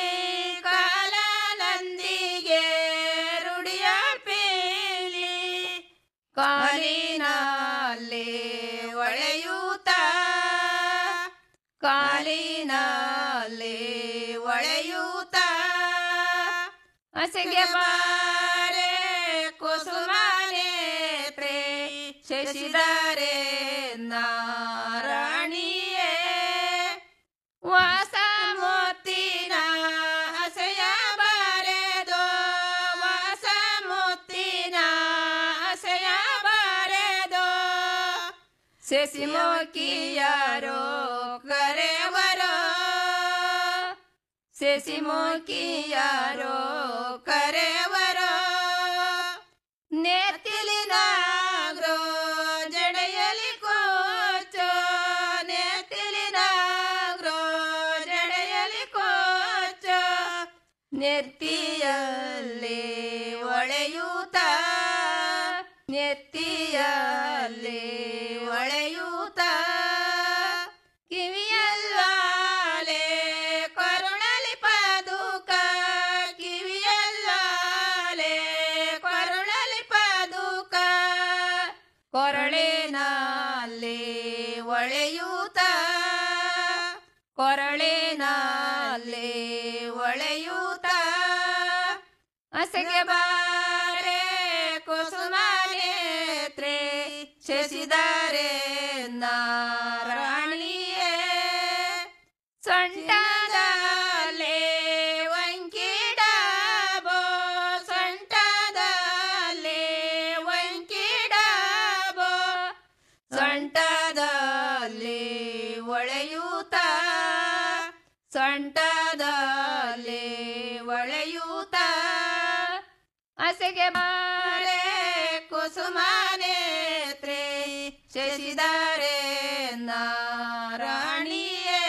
Speaker 14: ಕಾಲನಂದಿಗೆ ರುಡಿಯ ಪಿಲ್ಲಿ ಕಾಲಿನಲ್ಲಿ ಒಳೆಯೂತ ಕಾಲಿನಲ್ಲಿ ಒಳೆಯೂತ ಹಸೆಗೆ ಬಾರೆ ಕುಸುಮಾನೆ ತ್ರೇ ಶಶಿದಾರೆ ನಾರಾಣಿಯೇ ವಾಸ ಮೋತಿನ ಹಸೆಯ ಬಾರೆದೋ ವಾಸ ಮೋತಿನ ಹಸೆಯ ಬಾರೆದೋ ಶಶಿಮುಖಿಯರೋ ಕರೆವರೋ ಶಶಿಮುಖಿಯರೋ ಕರೆವರೋ ನೆತ್ತಿಲಿನಾಗ್ರೋ ನೆತ್ತಿಯಲ್ಲಿ ಒಳೆಯೂತ ನೆತ್ತಿಯಲ್ಲಿ ಒಳೆಯೂತ ಕಿವಿಯಲ್ವಾಲೆ ಕರುಣಲಿ ಪಾದುಕ ಕಿವಿಯಲ್ವಾಲೆ ಕರುಣಲಿ ಪಾದುಕ ಕೊರಳಿನಲ್ಲಿ ಒಳೆಯೂತ ಕೊರಳಿನಲ್ಲಿ ಒಳೆಯೂತ ಹಸಗೆ ಬಾರೆ ಕುಸುಮಾನೇತ್ರೆ ಶಶಿದಾರೆ ನಾರಾಣಿಯೇ ಸೊಂಟದಲ್ಲೇ ವಂಕಿಡಬೋ ಸೊಂಟದಲ್ಲೇ ವಂಕಿಡಬೋ ಸೊಂಟದಲ್ಲಿ ಒಳೆಯೂತ ಸೊಂಟದಲ್ಲಿ ಒಳೆಯೂತ ಹಸೆಗೆ ಬಾರೆ ಕುಸುಮಾನೇತ್ರೆ ಶಶಿದಾರೆ ನಾರಾಣಿಯೇ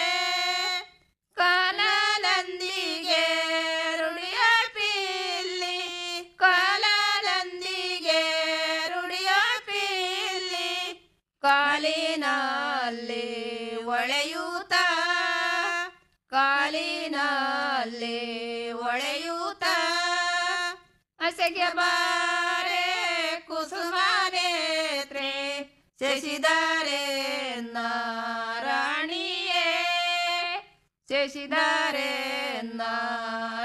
Speaker 14: ಕಾಲಲಂದಿಗೆ ರುಡಿಯಳ್ಪಿಲ್ಲಿ ಕಾಲಲಂದಿಗೆ ರುಡಿಯಳ್ಪಿಲ್ಲಿ ಕಾಲಿನಲ್ಲಿ ಒಳೆಯೂತ ಕಾಲಿನಲ್ಲಿ ಒಳೆಯೂತ ಹಸೆಗೆ ಬಾರೆ ಕುಸುಮಾನೇತ್ರೆ ಶಶಿದಾರೆ ನಾರಾಣಿಯೇ ಶಶಿದಾರೆ ನಾರಾಣಿಯೇ